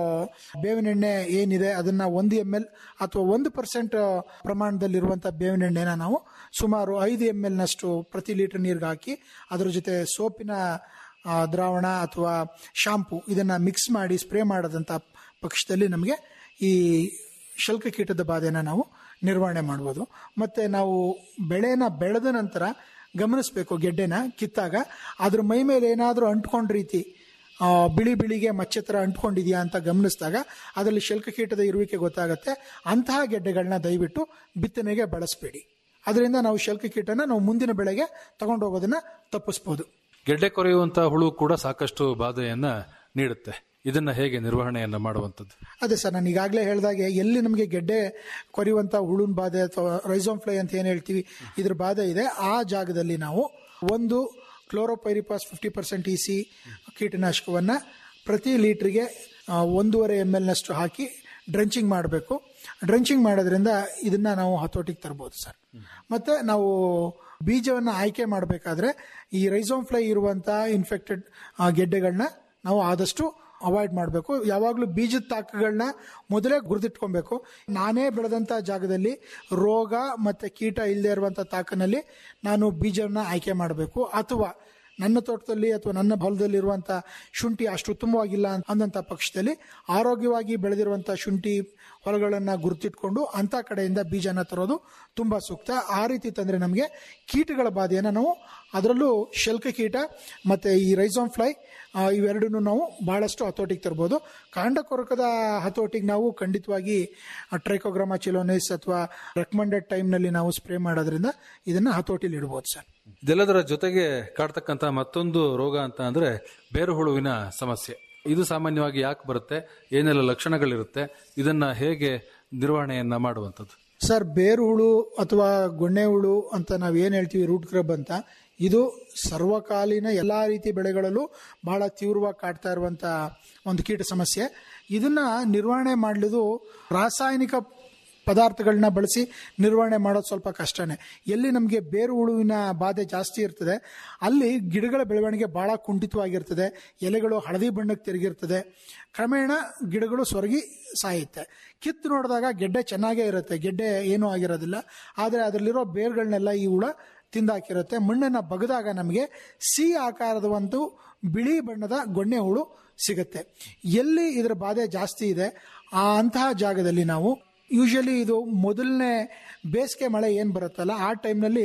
Speaker 16: ಬೇವಿನ ಎಣ್ಣೆ ಏನಿದೆ ಅದನ್ನ ಒಂದು ಎಮ್ ಎಲ್ ಅಥವಾ ಒಂದು ಪರ್ಸೆಂಟ್ ಪ್ರಮಾಣದಲ್ಲಿರುವಂಥ ಬೇವಿನ ಎಣ್ಣೆನ ನಾವು ಸುಮಾರು ಐದು ಎಮ್ ಎಲ್ನಷ್ಟು ಪ್ರತಿ ಲೀಟರ್ ನೀರಿಗೆ ಹಾಕಿ ಅದರ ಜೊತೆ ಸೋಪಿನ ಆ, ದ್ರಾವಣ ಅಥವಾ ಶಾಂಪು ಇದನ್ನ ಮಿಕ್ಸ್ ಮಾಡಿ ಸ್ಪ್ರೇ ಮಾಡದಂಥ ಪಕ್ಷದಲ್ಲಿ ನಮಗೆ ಈ ಶಲ್ಕ ಕೀಟದ ಬಾಧೆನ ನಾವು ನಿರ್ವಹಣೆ ಮಾಡ್ಬೋದು ಮತ್ತೆ ನಾವು ಬೆಳೆನ ಬೆಳೆದ ನಂತರ ಗಮನಿಸಬೇಕು ಗೆಡ್ಡೆನ ಕಿತ್ತಾಗ ಅದ್ರ ಮೈ ಮೇಲೆ ಏನಾದರೂ ಅಂಟ್ಕೊಂಡ ರೀತಿ ಆ, ಬಿಳಿ ಬಿಳಿಗೆ ಮಚ್ಚೆ ಥರ ಅಂಟ್ಕೊಂಡಿದೆಯಾ ಅಂತ ಗಮನಿಸಿದಾಗ ಅದರಲ್ಲಿ ಶಲ್ಕಕೀಟದ ಇರುವಿಕೆ ಗೊತ್ತಾಗುತ್ತೆ ಅಂತಹ ಗೆಡ್ಡೆಗಳನ್ನ ದಯವಿಟ್ಟು ಬಿತ್ತನೆಗೆ ಬಳಸಬೇಡಿ ಅದರಿಂದ ನಾವು ಶಲ್ಕಕೀಟನ ನಾವು ಮುಂದಿನ ಬೆಳೆಗೆ ತಗೊಂಡೋಗೋದನ್ನ ತಪ್ಪಿಸ್ಬೋದು
Speaker 15: ಗೆಡ್ಡೆ ಕೊರೆಯುವಂತಹ ಹುಳು ಕೂಡ ಸಾಕಷ್ಟು ಬಾಧೆಯನ್ನ ನೀಡುತ್ತೆ ಇದನ್ನ ಹೇಗೆ ನಿರ್ವಹಣೆಯನ್ನ ಮಾಡುವಂಥದ್ದು
Speaker 16: ಅದೇ ಸರ್ ನಾನು ಈಗಾಗಲೇ ಹೇಳಿದಾಗೆ ಎಲ್ಲಿ ನಮಗೆ ಗೆಡ್ಡೆ ಕೊರಿಯುವಂಥ ಹುಳುನ್ ಬಾಧೆ ಅಥವಾ ರೈಸೋಮ್ ಫ್ಲೈ ಅಂತ ಏನು ಹೇಳ್ತೀವಿ ಇದ್ರ ಬಾಧೆ ಇದೆ ಆ ಜಾಗದಲ್ಲಿ ನಾವು ಒಂದು chlorpyrifos fifty percent E C ಕೀಟನಾಶಕವನ್ನು ಪ್ರತಿ ಲೀಟ್ರಿಗೆ ಆ, ಒಂದೂವರೆ ಎಮ್ ಎಲ್ನಷ್ಟು ಹಾಕಿ ಡ್ರೆಂಚಿಂಗ್ ಮಾಡಬೇಕು ಡ್ರೆಂಚಿಂಗ್ ಮಾಡೋದ್ರಿಂದ ಇದನ್ನ ನಾವು ಹತೋಟಿಗೆ ತರ್ಬೋದು ಸರ್ ಮತ್ತೆ ನಾವು ಬೀಜವನ್ನು ಆಯ್ಕೆ ಮಾಡಬೇಕಾದ್ರೆ ಈ ರೈಸೋಮ್ ಫ್ಲೈ ಇರುವಂಥ ಇನ್ಫೆಕ್ಟೆಡ್ ಗೆಡ್ಡೆಗಳನ್ನ ನಾವು ಆದಷ್ಟು ಅವಾಯ್ಡ್ ಮಾಡಬೇಕು ಯಾವಾಗಲೂ ಬೀಜದ ತಾಕಗಳನ್ನ ಮೊದಲೇ ಗುರುತಿಟ್ಕೊಬೇಕು ನಾನೇ ಬೆಳೆದಂಥ ಜಾಗದಲ್ಲಿ ರೋಗ ಮತ್ತು ಕೀಟ ಇಲ್ಲದೆ ಇರುವಂಥ ತಾಕನಲ್ಲಿ ನಾನು ಬೀಜವನ್ನು ಆಯ್ಕೆ ಮಾಡಬೇಕು ಅಥವಾ ನನ್ನ ತೋಟದಲ್ಲಿ ಅಥವಾ ನನ್ನ ಹೊಲದಲ್ಲಿರುವಂಥ ಶುಂಠಿ ಅಷ್ಟು ಉತ್ತಮವಾಗಿಲ್ಲ ಅಂದಂಥ ಪಕ್ಷದಲ್ಲಿ ಆರೋಗ್ಯವಾಗಿ ಬೆಳೆದಿರುವಂಥ ಶುಂಠಿ ಹೊಲಗಳನ್ನು ಗುರುತಿಟ್ಕೊಂಡು ಅಂಥ ಕಡೆಯಿಂದ ಬೀಜನ ತರೋದು ತುಂಬ ಸೂಕ್ತ ಆ ರೀತಿ ತಂದರೆ ನಮಗೆ ಕೀಟಗಳ ಬಾಧೆಯನ್ನು ನಾವು ಅದರಲ್ಲೂ ಶಲ್ಕ ಕೀಟ ಮತ್ತು ಈ ರೈಸೋಮ್ ಫ್ಲೈ ಆ, ಇವೆರಡನ್ನೂ ನಾವು ಬಹಳಷ್ಟು ಹತೋಟಿಗೆ ತರ್ಬೋದು ಕಾಂಡ ಕೊರಕದ ಹತೋಟಿಗೆ ನಾವು ಖಂಡಿತವಾಗಿ ಟ್ರೈಕೋಗ್ರಾಮ ಚಿಲೋನಿಸ್ ಅಥವಾ ರೆಕಮೆಂಡೆಡ್ ಟೈಮ್ನಲ್ಲಿ ನಾವು ಸ್ಪ್ರೇ ಮಾಡೋದ್ರಿಂದ ಇದನ್ನು ಹತೋಟಿಲಿ ಇಡ್ಬೋದು ಸರ್
Speaker 15: ಇದೆಲ್ಲದರ ಜೊತೆಗೆ ಕಾಡ್ತಕ್ಕಂತ ಮತ್ತೊಂದು ರೋಗ ಅಂತ ಅಂದ್ರೆ ಬೇರು ಹುಳುವಿನ ಸಮಸ್ಯೆ ಇದು ಸಾಮಾನ್ಯವಾಗಿ ಯಾಕೆ ಬರುತ್ತೆ ಏನೆಲ್ಲ ಲಕ್ಷಣಗಳಿರುತ್ತೆ ಇದನ್ನ ಹೇಗೆ ನಿರ್ವಹಣೆಯನ್ನ ಮಾಡುವಂಥದ್ದು
Speaker 16: ಸರ್ ಬೇರು ಹುಳು ಅಥವಾ ಗೊಣ್ಣೆ ಹುಳು ಅಂತ ನಾವು ಏನು ಹೇಳ್ತೀವಿ ರೂಟ್ ಕ್ರಬ್ ಅಂತ ಇದು ಸರ್ವಕಾಲೀನ ಎಲ್ಲ ರೀತಿ ಬೆಳೆಗಳಲ್ಲೂ ಬಹಳ ತೀವ್ರವಾಗಿ ಕಾಡ್ತಾ ಇರುವಂಥ ಒಂದು ಕೀಟ ಸಮಸ್ಯೆ ಇದನ್ನ ನಿರ್ವಹಣೆ ಮಾಡಲಿದು ರಾಸಾಯನಿಕ ಪದಾರ್ಥಗಳನ್ನ ಬಳಸಿ ನಿರ್ವಹಣೆ ಮಾಡೋದು ಸ್ವಲ್ಪ ಕಷ್ಟನೇ ಎಲ್ಲಿ ನಮಗೆ ಬೇರು ಹುಳುವಿನ ಬಾಧೆ ಜಾಸ್ತಿ ಇರ್ತದೆ ಅಲ್ಲಿ ಗಿಡಗಳ ಬೆಳವಣಿಗೆ ಬಹಳ ಕುಂಠಿತವಾಗಿರ್ತದೆ ಎಲೆಗಳು ಹಳದಿ ಬಣ್ಣಕ್ಕೆ ತಿರುಗಿರ್ತದೆ ಕ್ರಮೇಣ ಗಿಡಗಳು ಸೊರಗಿ ಸಾಯುತ್ತೆ ಕಿತ್ತು ನೋಡಿದಾಗ ಗೆಡ್ಡೆ ಚೆನ್ನಾಗೇ ಇರುತ್ತೆ ಗೆಡ್ಡೆ ಏನೂ ಆಗಿರೋದಿಲ್ಲ ಆದರೆ ಅದರಲ್ಲಿರೋ ಬೇರುಗಳನ್ನೆಲ್ಲ ಈ ಹುಳ ತಿಂದಾಕಿರುತ್ತೆ ಮಣ್ಣನ್ನು ಬಗದಾಗ ನಮಗೆ ಸಿ ಆಕಾರದ ಒಂದು ಬಿಳಿ ಬಣ್ಣದ ಗೊಣ್ಣೆ ಹುಳು ಸಿಗುತ್ತೆ ಎಲ್ಲಿ ಇದರ ಬಾಧೆ ಜಾಸ್ತಿ ಇದೆ ಆ ಅಂತಹ ಜಾಗದಲ್ಲಿ ನಾವು ಯೂಶಲಿ ಇದು ಮೊದಲನೇ ಬೇಸಿಗೆ ಮಳೆ ಏನು ಬರುತ್ತಲ್ಲ ಆ ಟೈಮ್ನಲ್ಲಿ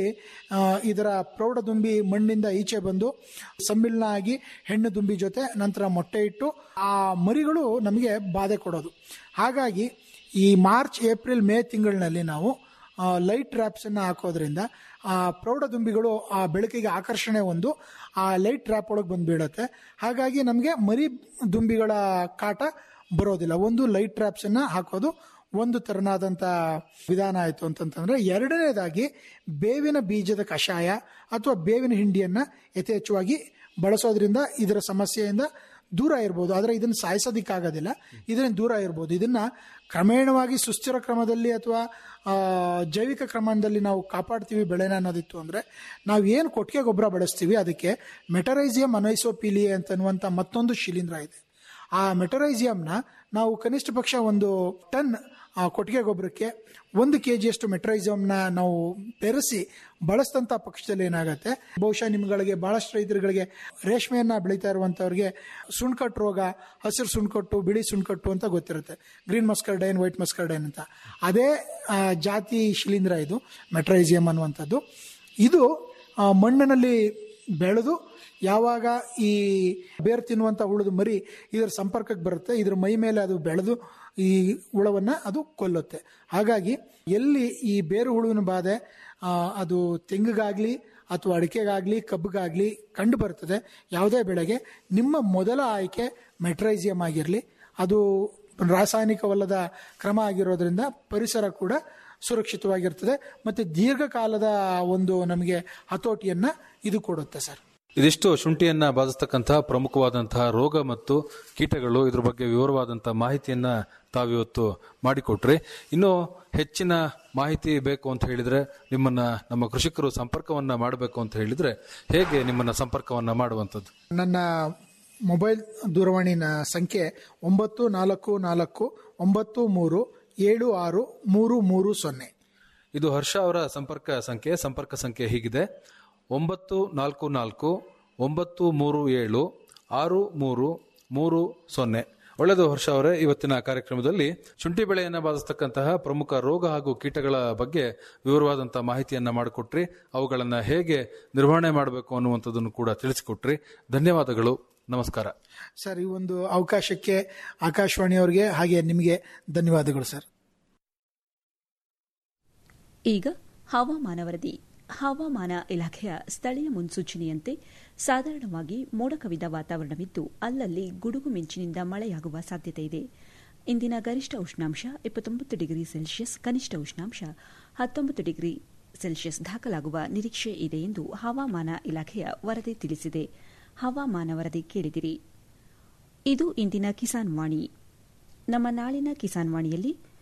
Speaker 16: ಇದರ ಪ್ರೌಢದುಂಬಿ ಮಣ್ಣಿಂದ ಈಚೆ ಬಂದು ಸಮ್ಮಿಲನ ಆಗಿ ಹೆಣ್ಣು ದುಂಬಿ ಜೊತೆ ನಂತರ ಮೊಟ್ಟೆ ಇಟ್ಟು ಆ ಮರಿಗಳು ನಮಗೆ ಬಾಧೆ ಕೊಡೋದು ಹಾಗಾಗಿ ಈ ಮಾರ್ಚ್ ಏಪ್ರಿಲ್ ಮೇ ತಿಂಗಳಿನಲ್ಲಿ ನಾವು ಲೈಟ್ ಟ್ರ್ಯಾಪ್ಸನ್ನು ಹಾಕೋದ್ರಿಂದ ಆ ಪ್ರೌಢದುಂಬಿಗಳು ಆ ಬೆಳಕಿಗೆ ಆಕರ್ಷಣೆ ಒಂದು ಆ ಲೈಟ್ ಟ್ರ್ಯಾಪ್ ಒಳಗೆ ಬಂದು ಬೀಳುತ್ತೆ ಹಾಗಾಗಿ ನಮಗೆ ಮರಿ ದುಂಬಿಗಳ ಕಾಟ ಬರೋದಿಲ್ಲ ಒಂದು ಲೈಟ್ ಟ್ರ್ಯಾಪ್ಸನ್ನು ಹಾಕೋದು ಒಂದು ತೆರನಾದಂಥ ವಿಧಾನ ಆಯಿತು ಅಂತಂತಂದ್ರೆ ಎರಡನೇದಾಗಿ ಬೇವಿನ ಬೀಜದ ಕಷಾಯ ಅಥವಾ ಬೇವಿನ ಹಿಂಡಿಯನ್ನು ಯಥೇಚ್ಛವಾಗಿ ಬಳಸೋದ್ರಿಂದ ಇದರ ಸಮಸ್ಯೆಯಿಂದ ದೂರ ಇರ್ಬೋದು ಆದರೆ ಇದನ್ನು ಸಾಯಿಸೋದಕ್ಕಾಗೋದಿಲ್ಲ ಇದರಿಂದ ದೂರ ಇರ್ಬೋದು ಇದನ್ನ ಕ್ರಮೇಣವಾಗಿ ಸುಸ್ಥಿರ ಕ್ರಮದಲ್ಲಿ ಅಥವಾ ಆ, ಜೈವಿಕ ಕ್ರಮದಲ್ಲಿ ನಾವು ಕಾಪಾಡ್ತೀವಿ ಬೆಳೆನ ಅನ್ನೋದಿತ್ತು ಅಂದರೆ ನಾವು ಏನು ಕೊಟ್ಟಿಗೆ ಗೊಬ್ಬರ ಬಳಸ್ತೀವಿ ಅದಕ್ಕೆ ಮೆಟರೈಸಿಯಂ ಅನೈಸೋಪಿಲಿಯೆ ಅಂತನ್ನುವಂಥ ಮತ್ತೊಂದು ಶಿಲೀಂಧ್ರ ಇದೆ ಆ ಮೆಟರೈಸಿಯಂನ ನಾವು ಕನಿಷ್ಠ ಪಕ್ಷ ಒಂದು ಟನ್ ಆ ಕೊಟ್ಟಿಗೆ ಗೊಬ್ಬರಕ್ಕೆ ಒಂದು ಕೆ ಜಿಯಷ್ಟು ಮೆಟ್ರೈಸಮ್ನ ನಾವು ಬೆರೆಸಿ ಬಳಸಿದಂಥ ಪಕ್ಷದಲ್ಲಿ ಏನಾಗುತ್ತೆ ಬಹುಶಃ ನಿಮ್ಗಳಿಗೆ ಬಹಳಷ್ಟು ರೈತರುಗಳಿಗೆ ರೇಷ್ಮೆಯನ್ನ ಬೆಳೀತಾ ಇರುವಂಥವ್ರಿಗೆ ಸುಣ್ಕಟ್ಟು ರೋಗ ಹಸಿರು ಸುಣ್ಕಟ್ಟು ಬಿಳಿ ಸುಣ್ಕಟ್ಟು ಅಂತ ಗೊತ್ತಿರುತ್ತೆ ಗ್ರೀನ್ ಮಸ್ಕರ್ಡೈನ್ ವೈಟ್ ಮಸ್ಕರ್ಡೈನ್ ಅಂತ ಅದೇ ಆ, ಜಾತಿ ಶಿಲೀಂಧ್ರ ಇದು ಮೆಟ್ರೈಸಿಯಂ ಅನ್ನುವಂಥದ್ದು ಇದು ಆ, ಮಣ್ಣಿನಲ್ಲಿ ಬೆಳೆದು ಯಾವಾಗ ಈ ಬೇರು ತಿನ್ನುವಂಥ ಹುಳದ ಮರಿ ಇದರ ಸಂಪರ್ಕಕ್ಕೆ ಬರುತ್ತೆ ಇದ್ರ ಮೈ ಮೇಲೆ ಅದು ಬೆಳೆದು ಈ ಹುಳವನ್ನ ಅದು ಕೊಲ್ಲುತ್ತೆ ಹಾಗಾಗಿ ಎಲ್ಲಿ ಈ ಬೇರು ಹುಳುವಿನ ಬಾಧೆ ಆ, ಅದು ತೆಂಗಿಗಾಗ್ಲಿ ಅಥವಾ ಅಡಿಕೆಗಾಗ್ಲಿ ಕಬ್ಬಿಗಾಗ್ಲಿ ಕಂಡು ಬರ್ತದೆ ಯಾವುದೇ ಬೆಳೆಗೆ ನಿಮ್ಮ ಮೊದಲ ಆಯ್ಕೆ ಮೆಟ್ರೈಸಿಯಂ ಆಗಿರಲಿ ಅದು ರಾಸಾಯನಿಕವಲ್ಲದ ಕ್ರಮ ಆಗಿರೋದ್ರಿಂದ ಪರಿಸರ ಕೂಡ ಸುರಕ್ಷಿತವಾಗಿರ್ತದೆ ಮತ್ತೆ ದೀರ್ಘಕಾಲದ ಒಂದು ನಮಗೆ ಹತೋಟಿಯನ್ನ ಇದು ಕೊಡುತ್ತೆ ಸರ್
Speaker 15: ಇದಿಷ್ಟು ಶುಂಠಿಯನ್ನ ಬಾಧಿಸ್ತಕ್ಕಂತಹ ಪ್ರಮುಖವಾದಂತಹ ರೋಗ ಮತ್ತು ಕೀಟಗಳು ಇದ್ರ ಬಗ್ಗೆ ವಿವರವಾದಂತಹ ಮಾಹಿತಿಯನ್ನ ತಾವಿವತ್ತು ಮಾಡಿಕೊಟ್ರಿ ಇನ್ನು ಹೆಚ್ಚಿನ ಮಾಹಿತಿ ಬೇಕು ಅಂತ ಹೇಳಿದ್ರೆ ನಿಮ್ಮನ್ನ ನಮ್ಮ ಕೃಷಿಕರು ಸಂಪರ್ಕವನ್ನ ಮಾಡಬೇಕು ಅಂತ ಹೇಳಿದ್ರೆ ಹೇಗೆ ನಿಮ್ಮನ್ನ ಸಂಪರ್ಕವನ್ನ ಮಾಡುವಂಥದ್ದು
Speaker 16: ನನ್ನ ಮೊಬೈಲ್ ದೂರವಾಣಿನ ಸಂಖ್ಯೆ ಒಂಬತ್ತು ನಾಲ್ಕು ನಾಲ್ಕು ಒಂಬತ್ತು ಮೂರು ಏಳು ಆರು ಮೂರು ಮೂರು ಸೊನ್ನೆ
Speaker 15: ಇದು ಹರ್ಷ ಅವರ ಸಂಪರ್ಕ ಸಂಖ್ಯೆ ಸಂಪರ್ಕ ಸಂಖ್ಯೆ ಹೀಗಿದೆ ಒಂಬತ್ತು ನಾಲ್ಕು ನಾಲ್ಕು ಒಂಬತ್ತು ಮೂರು ಏಳು ಆರು ಮೂರು ಮೂರು ಸೊನ್ನೆ ಒಳ್ಳೆಯದು ಹರ್ಷ ಅವರೇ ಇವತ್ತಿನ ಕಾರ್ಯಕ್ರಮದಲ್ಲಿ ಶುಂಠಿ ಬೆಳೆಯನ್ನು ಬಾಧಿಸ್ತಕ್ಕಂತಹ ಪ್ರಮುಖ ರೋಗ ಹಾಗೂ ಕೀಟಗಳ ಬಗ್ಗೆ ವಿವರವಾದಂತಹ ಮಾಹಿತಿಯನ್ನ ಮಾಡಿಕೊಟ್ರಿ ಅವುಗಳನ್ನ ಹೇಗೆ ನಿರ್ವಹಣೆ ಮಾಡಬೇಕು ಅನ್ನುವಂಥದ್ದನ್ನು ಕೂಡ ತಿಳಿಸಿಕೊಟ್ರಿ ಧನ್ಯವಾದಗಳು ನಮಸ್ಕಾರ
Speaker 16: ಸರ್ ಈ ಒಂದು ಅವಕಾಶಕ್ಕೆ ಆಕಾಶವಾಣಿಯವರಿಗೆ ಹಾಗೆ ನಿಮಗೆ ಧನ್ಯವಾದಗಳು ಸರ್
Speaker 1: ಈಗ ಹವಾಮಾನ ವರದಿ ಹವಾಮಾನ ಇಲಾಖೆಯ ಸ್ಥಳೀಯ ಮುನ್ಸೂಚನೆಯಂತೆ ಸಾಧಾರಣವಾಗಿ ಮೋಡ ಕವಿದ ವಾತಾವರಣವಿದ್ದು ಅಲ್ಲಲ್ಲಿ ಗುಡುಗು ಮಿಂಚಿನಿಂದ ಮಳೆಯಾಗುವ ಸಾಧ್ಯತೆ ಇದೆ ಇಂದಿನ ಗರಿಷ್ಠ ಉಷ್ಣಾಂಶ ಇಪ್ಪತ್ತೊಂಬತ್ತು ಡಿಗ್ರಿ ಸೆಲ್ಸಿಯಸ್ ಕನಿಷ್ಠ ಉಷ್ಣಾಂಶ ಹತ್ತೊಂಬತ್ತು ಡಿಗ್ರಿ ಸೆಲ್ಸಿಯಸ್ ದಾಖಲಾಗುವ ನಿರೀಕ್ಷೆ ಇದೆ ಎಂದು ಹವಾಮಾನ ಇಲಾಖೆಯ ವರದಿ ತಿಳಿಸಿದೆ ಹವಾಮಾನ ವರದಿ ಕೇಳಿದಿರಿ ಇದು ಇಂದಿನ ಕಿಸಾನ್ ವಾಣಿ ನಮ್ಮ ನಾಳಿನ ಕಿಸಾನ್ ವಾಣಿಯಲ್ಲಿ